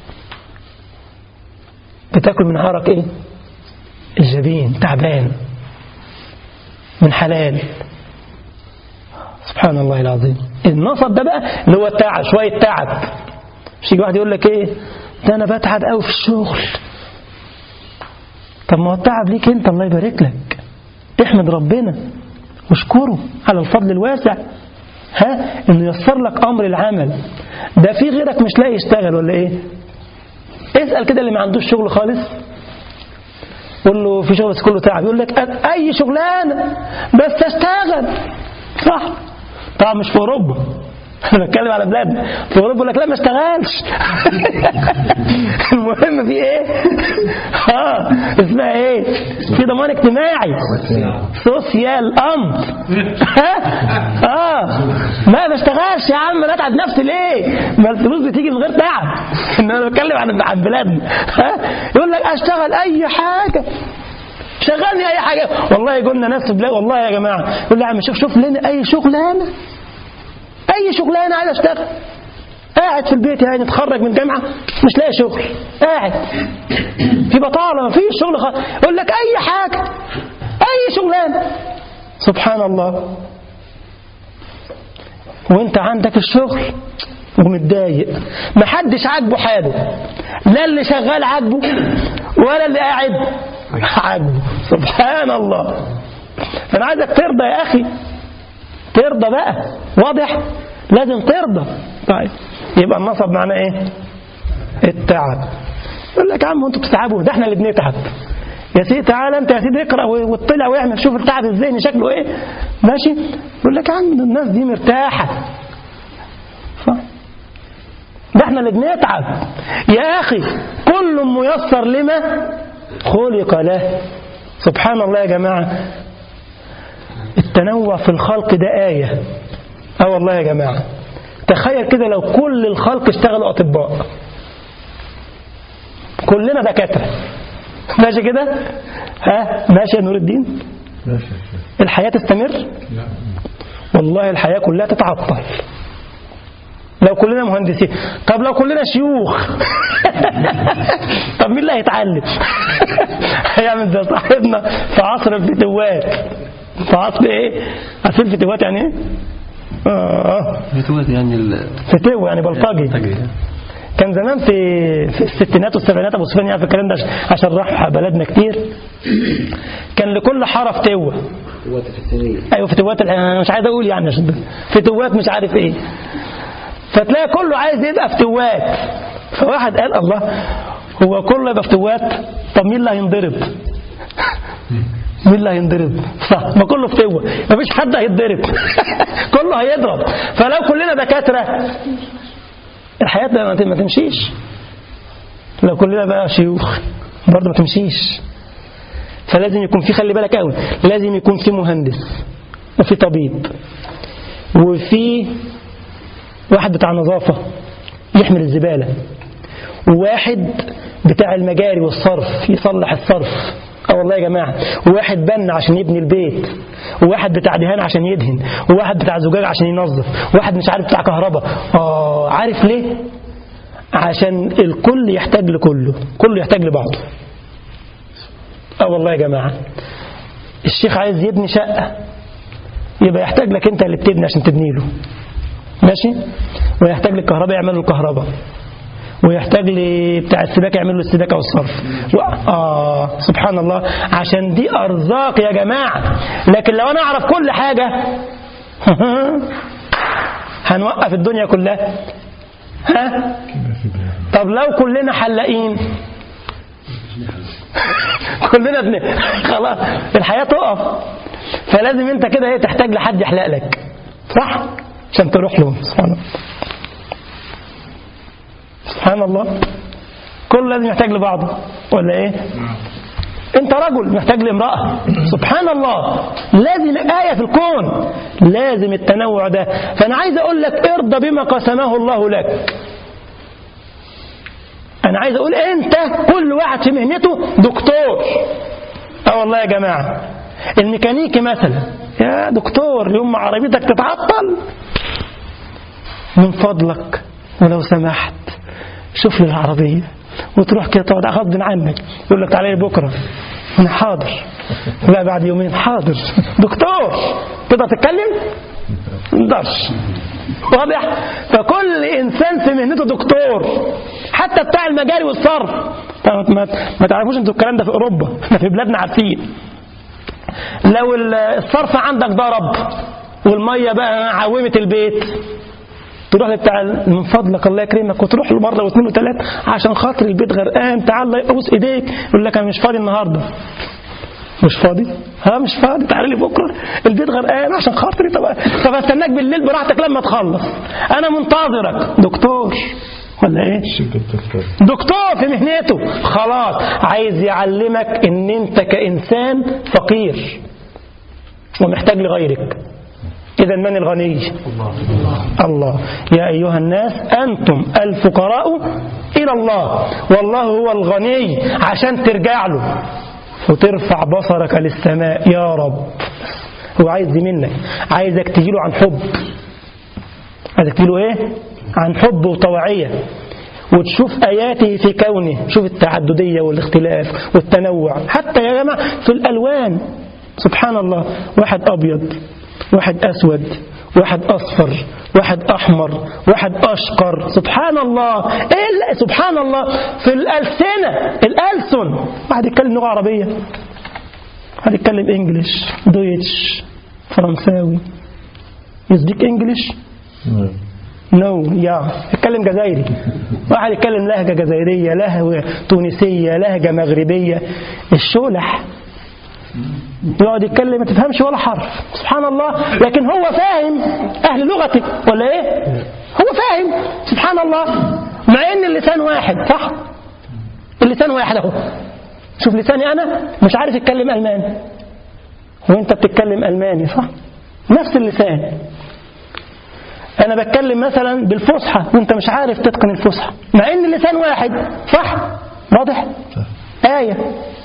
بتاكل من عرق ايه الجبين تعبان من حلال سبحان الله العظيم النصب ده بقى اللي هو التعب شوية تعب مش يجي واحد يقول لك ايه ده انا بتعب قوي في الشغل طب ما هو التعب ليك انت الله يبارك لك احمد ربنا واشكره على الفضل الواسع ها انه يسر لك امر العمل ده في غيرك مش لاقي يشتغل ولا ايه اسال كده اللي ما عندوش شغل خالص قول له في شغل بس كله تعب يقول لك اي شغلانه بس اشتغل صح طبعا مش في اوروبا انا بتكلم على بلادنا في اوروبا يقول لك لا ما اشتغلش المهم في ايه اه اسمها ايه في ضمان اجتماعي سوسيال امر اه ما ما اشتغلش يا عم انا اتعب نفسي ليه ما الفلوس بتيجي من غير تعب ان انا بتكلم عن عن بلادنا ها يقول لك اشتغل اي حاجه شغلني اي حاجه والله يقول لنا ناس في بلاد والله يا جماعه يقول لي يا عم شوف شوف لنا اي شغلانه اي شغلانه عايز اشتغل قاعد في البيت يعني اتخرج من جامعه مش لاقي شغل قاعد في بطاله ما فيش شغل خالص يقول لك اي حاجه اي شغلانه سبحان الله وانت عندك الشغل ومتضايق محدش عاجبه حاله لا اللي شغال عاجبه ولا اللي قاعد عاجبه سبحان الله فانا عايزك ترضى يا اخي ترضى بقى واضح لازم ترضى طيب يبقى النصب معناه ايه التعب يقول لك يا عم انتوا بتتعبوا ده احنا اللي بنتعب يا سيدي تعالى انت يا سيدي اقرا واطلع واعمل شوف التعب الذهني شكله ايه ماشي يقول لك يا عم الناس دي مرتاحه صح ده احنا اللي بنتعب يا اخي كل ميسر لما خلق له سبحان الله يا جماعه التنوع في الخلق ده آية اه والله يا جماعة تخيل كده لو كل الخلق اشتغلوا أطباء كلنا دكاترة ماشي كده ها ماشي يا نور الدين الحياة تستمر والله الحياة كلها تتعطل لو كلنا مهندسين طب لو كلنا شيوخ طب مين اللي هيتعلم هيعمل زي صاحبنا في عصر الفتوات في عصر ايه عارفين الفتوات يعني ايه اه
فتوات يعني ال...
فتوة يعني بلطجي كان زمان في في الستينات والسبعينات ابو سفيان يعرف الكلام ده عشان راح بلدنا كتير كان لكل حاره فتوه ايوه فتوات انا مش عايز اقول يعني عشان فتوات مش عارف ايه فتلاقي كله عايز يبقى فتوات فواحد قال الله هو كله يبقى فتوات طب مين اللي هينضرب مين اللي هينضرب صح ما كله فتوة مفيش حد هيتضرب كله هيضرب فلو كلنا دكاترة الحياة ما ما تمشيش لو كلنا بقى شيوخ برضه ما تمشيش فلازم يكون في خلي بالك قوي لازم يكون في مهندس وفي طبيب وفي واحد بتاع نظافة يحمل الزبالة وواحد بتاع المجاري والصرف يصلح الصرف اه والله يا جماعة وواحد بن عشان يبني البيت وواحد بتاع دهان عشان يدهن وواحد بتاع زجاج عشان ينظف واحد مش عارف بتاع كهرباء اه عارف ليه عشان الكل يحتاج لكله كله يحتاج لبعضه اه والله يا جماعة الشيخ عايز يبني شقة يبقى يحتاج لك انت اللي بتبني عشان تبني له ماشي ويحتاج للكهرباء يعمل له الكهرباء ويحتاج لبتاع السباكة يعمل له السباكة والصرف و... آه سبحان الله عشان دي أرزاق يا جماعة لكن لو أنا أعرف كل حاجة هنوقف الدنيا كلها ها طب لو كلنا حلاقين كلنا بن... خلاص الحياة تقف فلازم انت كده ايه تحتاج لحد يحلق لك صح عشان تروح له سبحان الله سبحان الله كل لازم يحتاج لبعضه ولا ايه انت رجل محتاج لامرأة سبحان الله لازم آية في الكون لازم التنوع ده فأنا عايز أقول لك ارضى بما قسمه الله لك أنا عايز أقول أنت كل واحد في مهنته دكتور اه والله يا جماعة الميكانيكي مثلا يا دكتور يوم ما عربيتك تتعطل من فضلك ولو سمحت شوف لي العربية وتروح كده تقعد غصب عنك يقول لك تعالى لي بكرة أنا حاضر لا بعد يومين حاضر دكتور تقدر تتكلم؟ مقدرش واضح فكل إنسان في مهنته دكتور حتى بتاع المجاري والصرف ما, ما تعرفوش انتوا الكلام ده في أوروبا احنا في بلادنا عارفين لو الصرف عندك ضرب والمية بقى عومت البيت تروح لبتاع من فضلك الله يكرمك وتروح له مره واثنين وثلاثه عشان خاطر البيت غرقان تعال ابوس ايديك يقول لك انا مش فاضي النهارده مش فاضي ها مش فاضي تعالى لي بكره البيت غرقان عشان خاطري طب طب استناك بالليل براحتك لما تخلص انا منتظرك دكتور ولا ايه دكتور في مهنته خلاص عايز يعلمك ان انت كانسان فقير ومحتاج لغيرك إذا من الغني الله يا أيها الناس أنتم الفقراء إلى الله والله هو الغني عشان ترجع له وترفع بصرك للسماء يا رب هو عايز دي منك عايزك تجيله عن حب عايزك تجيله ايه عن حب وطوعية وتشوف آياته في كونه شوف التعددية والاختلاف والتنوع حتى يا جماعة في الألوان سبحان الله واحد أبيض واحد أسود واحد أصفر واحد أحمر واحد أشقر سبحان الله إيه سبحان الله في الألسنة الألسن واحد يتكلم لغة عربية واحد يتكلم إنجليش دويتش فرنساوي يسبيك إنجليش نو يا يتكلم جزائري واحد يتكلم لهجة جزائرية لهجة تونسية لهجة مغربية الشولح يقعد يتكلم ما تفهمش ولا حرف سبحان الله لكن هو فاهم أهل لغتك ولا إيه هو فاهم سبحان الله مع إن اللسان واحد صح اللسان واحد أهو شوف لساني أنا مش عارف يتكلم ألماني وانت بتتكلم ألماني صح نفس اللسان أنا بتكلم مثلا بالفصحى وانت مش عارف تتقن الفصحى مع إن اللسان واحد صح واضح آية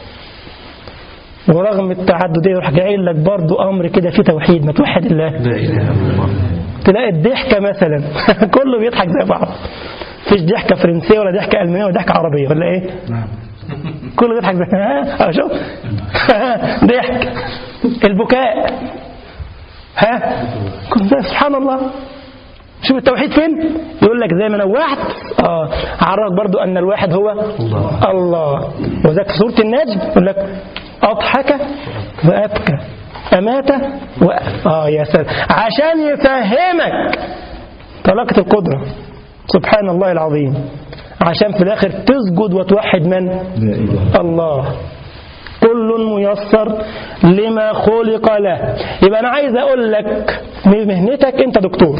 ورغم التعددية يروح جاي لك برضه أمر كده فيه توحيد ما توحد الله
لا إله إلا الله
تلاقي الضحكة مثلا كله بيضحك زي بعض مفيش ضحكة فرنسية ولا ضحكة ألمانية ولا ضحكة عربية ولا إيه؟ كله بيضحك زي ها أه شوف ضحك البكاء ها كل ده سبحان الله شوف التوحيد فين يقول لك زي ما نوعت اه عرفك برضو ان الواحد هو
الله.
الله وذاك في سوره النجم يقول لك اضحك وابكى امات و... اه يا سلام عشان يفهمك طلاقه القدره سبحان الله العظيم عشان في الاخر تسجد وتوحد من
لا إله
الله كل ميسر لما خلق له يبقى أنا عايز أقول لك في مهنتك أنت دكتور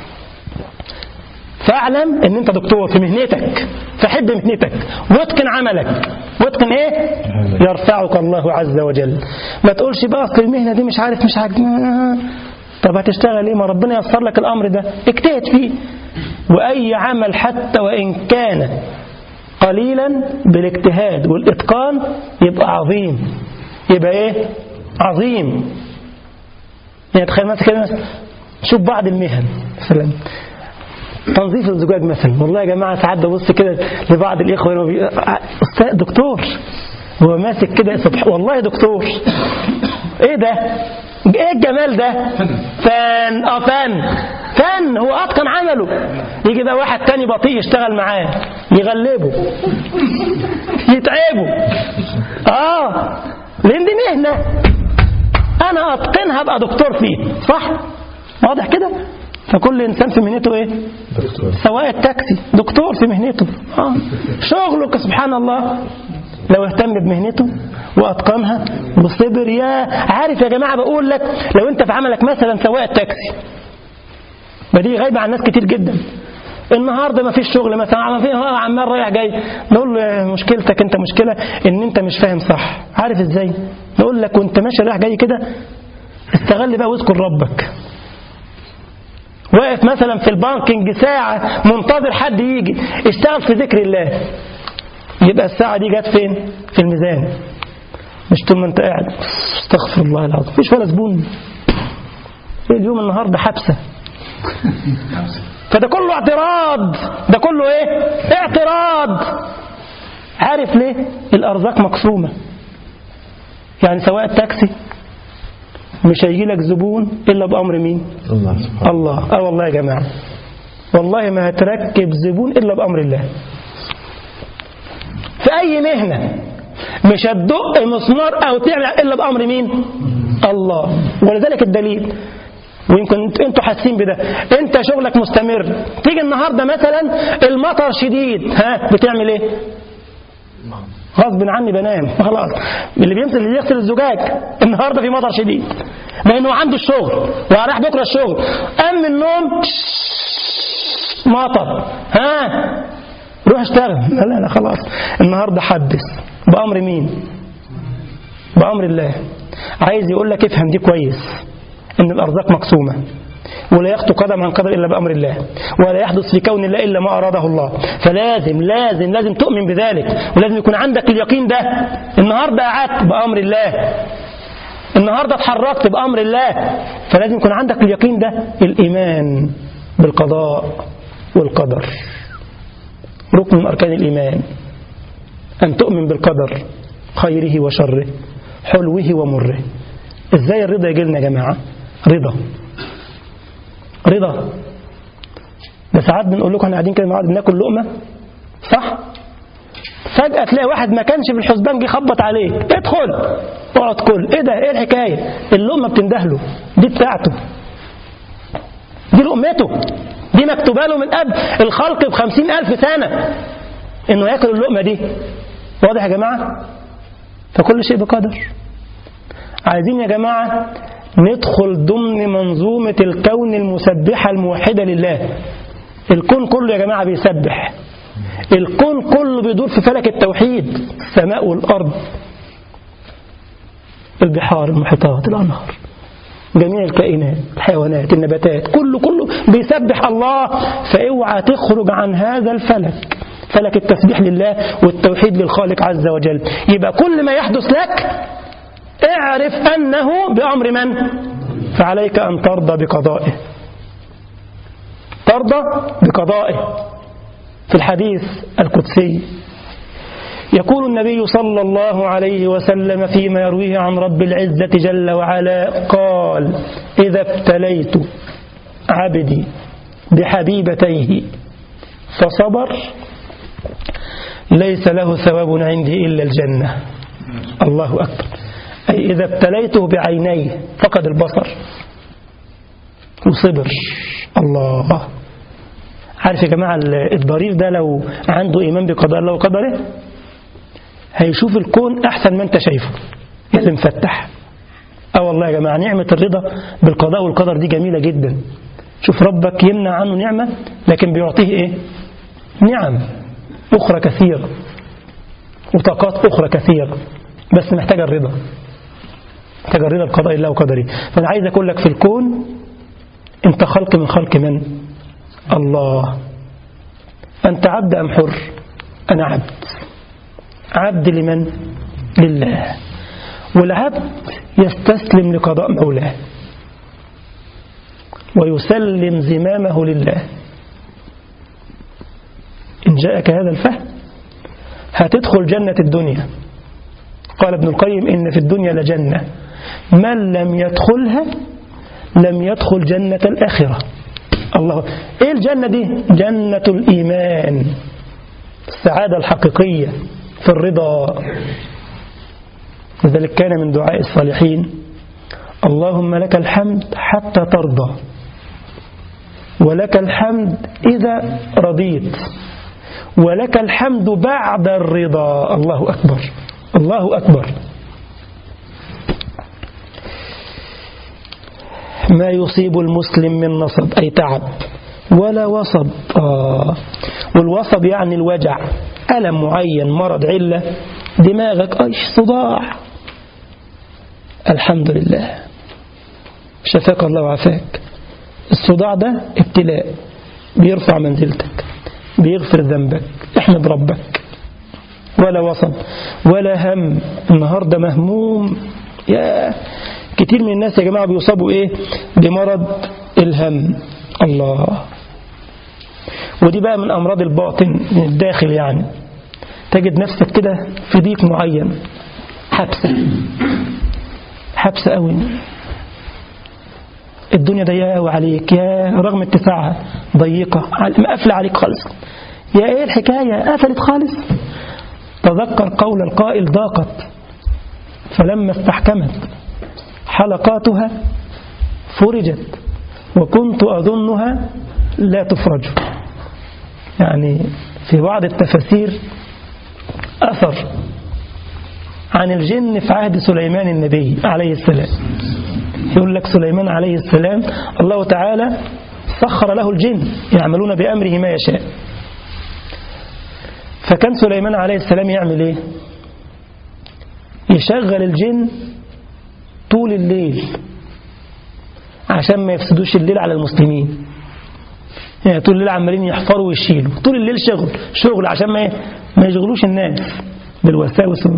فاعلم ان انت دكتور في مهنتك فحب مهنتك واتقن عملك واتقن ايه يرفعك الله عز وجل ما تقولش بقى اصل المهنه دي مش عارف مش عارف طب هتشتغل ايه ما ربنا يسر لك الامر ده اجتهد فيه واي عمل حتى وان كان قليلا بالاجتهاد والاتقان يبقى عظيم يبقى ايه عظيم يعني تخيل مثلا كده مثلا شوف بعض المهن مثلا تنظيف الزجاج مثلا والله يا جماعه ساعات ببص كده لبعض الاخوه هنا بي... استاذ دكتور هو ماسك كده سبح والله دكتور ايه ده ايه الجمال ده فن اه فن فن هو اتقن عمله يجي بقى واحد تاني بطيء يشتغل معاه يغلبه يتعبه اه لان دي مهنه انا اتقنها ابقى دكتور فيه صح واضح كده فكل انسان في مهنته ايه
دكتور
سواء التاكسي دكتور في مهنته آه. شغلك سبحان الله لو اهتم بمهنته واتقنها وصبر يا عارف يا جماعه بقول لك لو انت في عملك مثلا سواق التاكسي ما دي غايبه عن ناس كتير جدا النهارده ما فيش شغل مثلا عم في عمال رايح جاي نقول له مشكلتك انت مشكله ان انت مش فاهم صح عارف ازاي نقول لك وانت ماشي رايح جاي كده استغل بقى واذكر ربك واقف مثلا في البانكينج ساعة منتظر حد يجي اشتغل في ذكر الله يبقى الساعة دي جت فين في الميزان مش طول ما انت قاعد استغفر الله العظيم مفيش ولا زبون ايه اليوم النهارده حبسة فده كله اعتراض ده كله ايه اعتراض عارف ليه الارزاق مقسومة يعني سواء التاكسي مش هيجي لك زبون الا بامر مين
الله سبحانه
الله اه والله يا جماعه والله ما هتركب زبون الا بامر الله في اي مهنه مش هتدق مسمار او تعمل الا بامر مين الله ولذلك الدليل ويمكن انت- انتوا حاسين بده انت شغلك مستمر تيجي النهارده مثلا المطر شديد ها بتعمل ايه غصب عني بنام خلاص اللي بيمسك اللي يغسل الزجاج النهارده في مطر شديد لانه عنده الشغل وراح بكره الشغل قام من النوم مطر ها روح اشتغل لا لا لا خلاص النهارده حدث بامر مين بامر الله عايز يقول لك افهم دي كويس ان الارزاق مقسومه ولا يخطو قدم عن قدم الا بامر الله ولا يحدث في كون الله الا ما اراده الله فلازم لازم لازم تؤمن بذلك ولازم يكون عندك اليقين ده النهارده قعدت بامر الله النهارده اتحركت بامر الله فلازم يكون عندك اليقين ده الايمان بالقضاء والقدر ركن من اركان الايمان ان تؤمن بالقدر خيره وشره حلوه ومره ازاي الرضا يجي لنا يا جماعه رضا رضا ده ساعات بنقول لكم احنا قاعدين كده مع بعض بناكل لقمه صح فجأة تلاقي واحد ما كانش في الحسبان جه خبط عليك ادخل اقعد كل ايه ده ايه الحكاية اللقمة بتندهله دي بتاعته دي لقمته دي مكتوبة له من قبل الخلق بخمسين ألف سنة انه ياكل اللقمة دي واضح يا جماعة فكل شيء بقدر عايزين يا جماعة ندخل ضمن منظومة الكون المسبحة الموحدة لله الكون كله يا جماعة بيسبح الكون كله بيدور في فلك التوحيد السماء والأرض البحار المحيطات الأنهار جميع الكائنات الحيوانات النباتات كله كله بيسبح الله فاوعى تخرج عن هذا الفلك فلك التسبيح لله والتوحيد للخالق عز وجل يبقى كل ما يحدث لك اعرف أنه بأمر من فعليك أن ترضى بقضائه ترضى بقضائه في الحديث القدسي يقول النبي صلى الله عليه وسلم فيما يرويه عن رب العزة جل وعلا قال إذا ابتليت عبدي بحبيبتيه فصبر ليس له ثواب عندي إلا الجنة الله أكبر أي إذا ابتليته بعينيه فقد البصر وصبر الله عارف يا جماعة الضرير ده لو عنده إيمان بقضاء الله وقدره هيشوف الكون أحسن ما أنت شايفه يا اللي مفتح اه والله يا جماعة نعمة الرضا بالقضاء والقدر دي جميلة جدا شوف ربك يمنع عنه نعمة لكن بيعطيه ايه نعم أخرى كثيرة وطاقات أخرى كثيرة بس محتاجة الرضا محتاجة الرضا بقضاء الله وقدره فأنا عايز أقول لك في الكون أنت خلق من خلق من الله أنت عبد أم حر أنا عبد عبد لمن لله والعبد يستسلم لقضاء مولاه ويسلم زمامه لله إن جاءك هذا الفهم هتدخل جنة الدنيا قال ابن القيم إن في الدنيا لجنة من لم يدخلها لم يدخل جنة الآخرة الله إيه الجنة دي جنة الإيمان السعادة الحقيقية في الرضا لذلك كان من دعاء الصالحين اللهم لك الحمد حتى ترضى ولك الحمد إذا رضيت ولك الحمد بعد الرضا الله أكبر الله أكبر ما يصيب المسلم من نصب أي تعب ولا وصب آه والوصب يعني الوجع ألم معين مرض علة دماغك أيش صداع الحمد لله شفاك الله وعافاك الصداع ده ابتلاء بيرفع منزلتك بيغفر ذنبك احمد ربك ولا وصب ولا هم النهاردة مهموم يا كتير من الناس يا جماعة بيصابوا ايه بمرض الهم الله ودي بقى من أمراض الباطن من الداخل يعني تجد نفسك كده في ضيق معين حبسة حبسة قوي الدنيا ضيقة قوي عليك يا رغم اتساعها ضيقة مقفلة عليك خالص يا ايه الحكاية قفلت خالص تذكر قول القائل ضاقت فلما استحكمت حلقاتها فرجت وكنت أظنها لا تفرج يعني في بعض التفاسير أثر عن الجن في عهد سليمان النبي عليه السلام يقول لك سليمان عليه السلام الله تعالى سخر له الجن يعملون بأمره ما يشاء فكان سليمان عليه السلام يعمل ايه يشغل الجن طول الليل عشان ما يفسدوش الليل على المسلمين يعني طول الليل عمالين يحفروا ويشيلوا طول الليل شغل شغل عشان ما ما يشغلوش الناس بالوساوس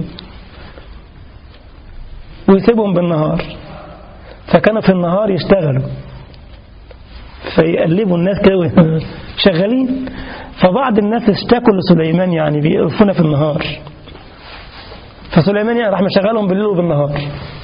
ويسيبهم بالنهار فكانوا في النهار يشتغلوا فيقلبوا الناس كده شغالين فبعض الناس اشتكوا لسليمان يعني بيقفونا في النهار فسليمان يعني راح مشغلهم بالليل وبالنهار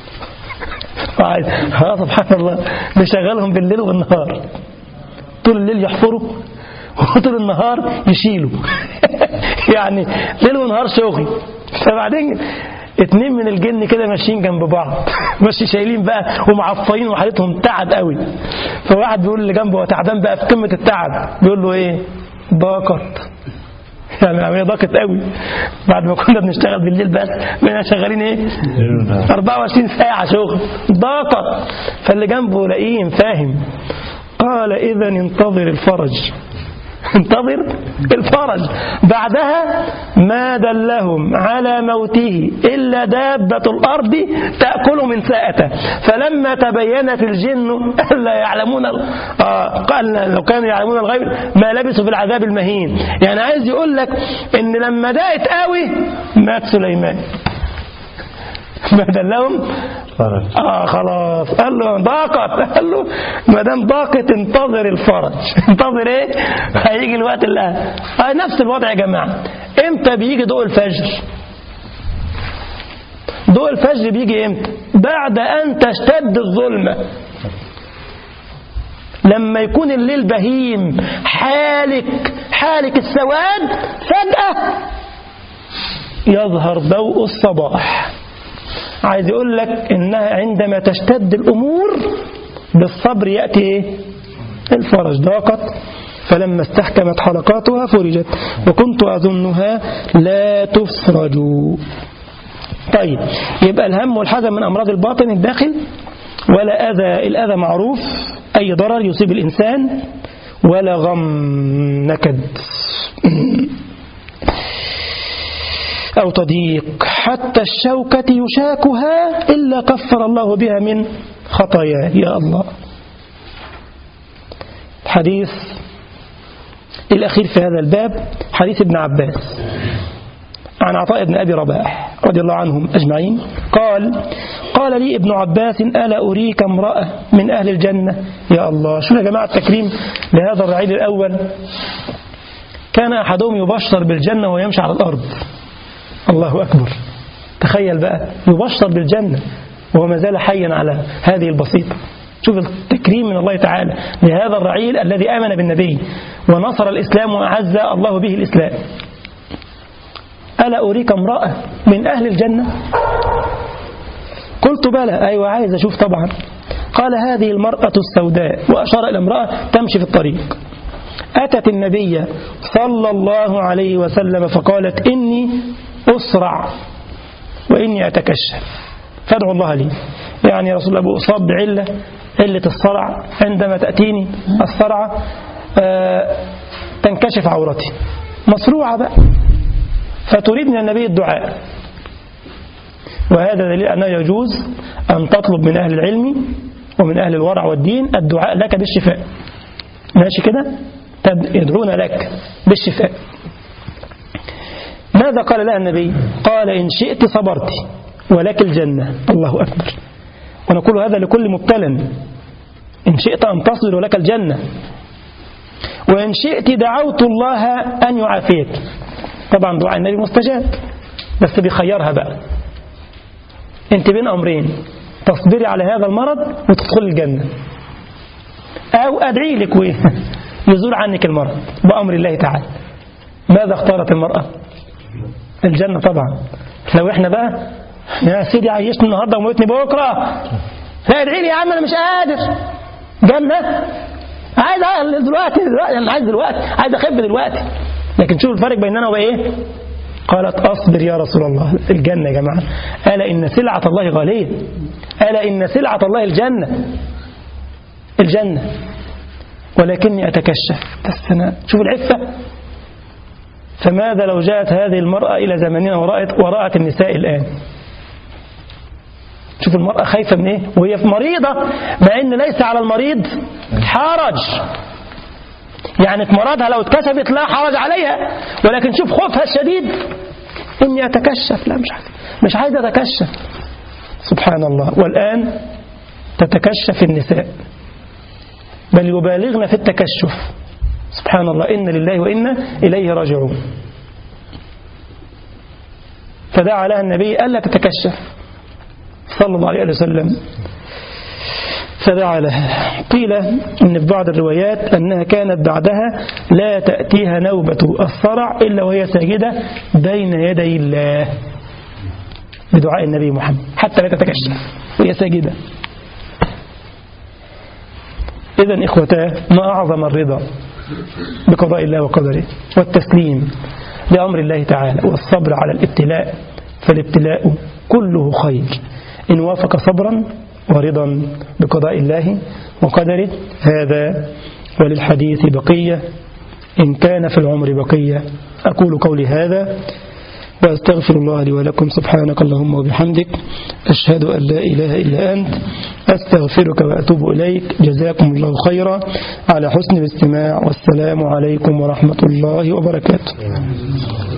ها سبحان الله بيشغلهم بالليل وبالنهار طول الليل يحفروا وطول النهار يشيلوا يعني ليل ونهار شغل فبعدين اتنين من الجن كده ماشيين جنب بعض ماشي شايلين بقى ومعفرين وحالتهم تعب قوي فواحد بيقول اللي جنبه هو تعبان بقى في قمه التعب بيقول له ايه ضاقت يعني العمليه ضاقت قوي بعد ما كنا بنشتغل بالليل بس بقينا شغالين ايه 24 ساعه شغل ضاقت فاللي جنبه لاقيه فاهم قال اذا انتظر الفرج انتظر الفرج بعدها ما دلهم على موته إلا دابة الأرض تأكل من ساءته فلما تبينت الجن ألا يعلمون آه قال لو كانوا يعلمون الغيب ما لبثوا في العذاب المهين يعني عايز يقول لك إن لما دقت قوي مات سليمان ما دلهم اه خلاص قال له ضاقت قال له ما دام ضاقت انتظر الفرج انتظر ايه هيجي الوقت اللي آه نفس الوضع يا جماعه امتى بيجي ضوء الفجر ضوء الفجر بيجي امتى بعد ان تشتد الظلمه لما يكون الليل بهيم حالك حالك السواد فجأة يظهر ضوء الصباح عايز يقول لك إنها عندما تشتد الأمور بالصبر يأتي إيه؟ الفرج ضاقت فلما استحكمت حلقاتها فرجت وكنت أظنها لا تفرج طيب يبقى الهم والحزن من أمراض الباطن الداخل ولا أذى الأذى معروف أي ضرر يصيب الإنسان ولا غم نكد أو تضييق حتى الشوكة يشاكها إلا كفر الله بها من خطاياه يا الله الحديث الأخير في هذا الباب حديث ابن عباس عن عطاء بن أبي رباح رضي الله عنهم أجمعين قال قال لي ابن عباس ألا أريك امرأة من أهل الجنة يا الله شو يا جماعة التكريم لهذا الرعيل الأول كان أحدهم يبشر بالجنة ويمشي على الأرض الله أكبر تخيل بقى يبشر بالجنة وهو ما زال حيا على هذه البسيطة شوف التكريم من الله تعالى لهذا الرعيل الذي آمن بالنبي ونصر الإسلام وأعز الله به الإسلام ألا أريك امرأة من أهل الجنة قلت بلى أيوة عايز أشوف طبعا قال هذه المرأة السوداء وأشار إلى امرأة تمشي في الطريق أتت النبي صلى الله عليه وسلم فقالت إني أسرع وإني أتكشف فادعوا الله لي يعني يا رسول الله أصاب بعلة علة الصرع عندما تأتيني الصرع آه تنكشف عورتي مصروعة بقى فتريد من النبي الدعاء وهذا دليل أنه يجوز أن تطلب من أهل العلم ومن أهل الورع والدين الدعاء لك بالشفاء ماشي كده يدعون لك بالشفاء ماذا قال لها النبي قال إن شئت صبرت ولك الجنة الله أكبر ونقول هذا لكل مبتلى إن شئت أن تصبر ولك الجنة وإن شئت دعوت الله أن يعافيك طبعا دعاء النبي مستجاب بس بيخيرها بقى انت بين أمرين تصبري على هذا المرض وتدخل الجنة أو أدعي لك ويزول عنك المرض بأمر الله تعالى ماذا اختارت المرأة الجنة طبعا لو احنا بقى يا سيدي عيشني النهارده وموتني بكره لا ادعي لي يا عم انا مش قادر جنة عايز دلوقتي دلوقتي انا عايز دلوقتي عايز اخف دلوقتي لكن شوف الفرق بيننا وبين قالت اصبر يا رسول الله الجنة يا جماعة ألا إن سلعة الله غالية ألا إن سلعة الله الجنة الجنة ولكني أتكشف بس أنا شوف العفة فماذا لو جاءت هذه المرأة إلى زماننا ورأت, ورأت النساء الآن شوف المرأة خايفة من إيه وهي مريضة مع إن ليس على المريض حرج يعني في مرضها لو اتكسفت لا حرج عليها ولكن شوف خوفها الشديد إني أتكشف لا مش عايز مش عايز أتكشف سبحان الله والآن تتكشف النساء بل يبالغن في التكشف سبحان الله إن لله وإنا إليه راجعون فدعا لها النبي ألا تتكشف صلى الله عليه وسلم فدعا لها قيل إن في بعض الروايات أنها كانت بعدها لا تأتيها نوبة الصرع إلا وهي ساجدة بين يدي الله بدعاء النبي محمد حتى لا تتكشف وهي ساجدة إذا إخوتاه ما أعظم الرضا بقضاء الله وقدره والتسليم لأمر الله تعالى والصبر على الابتلاء فالابتلاء كله خير إن وافق صبرا ورضا بقضاء الله وقدره هذا وللحديث بقية إن كان في العمر بقية أقول قولي هذا وأستغفر الله لي ولكم سبحانك اللهم وبحمدك أشهد أن لا إله إلا أنت أستغفرك وأتوب إليك جزاكم الله خيرا على حسن الاستماع والسلام عليكم ورحمة الله وبركاته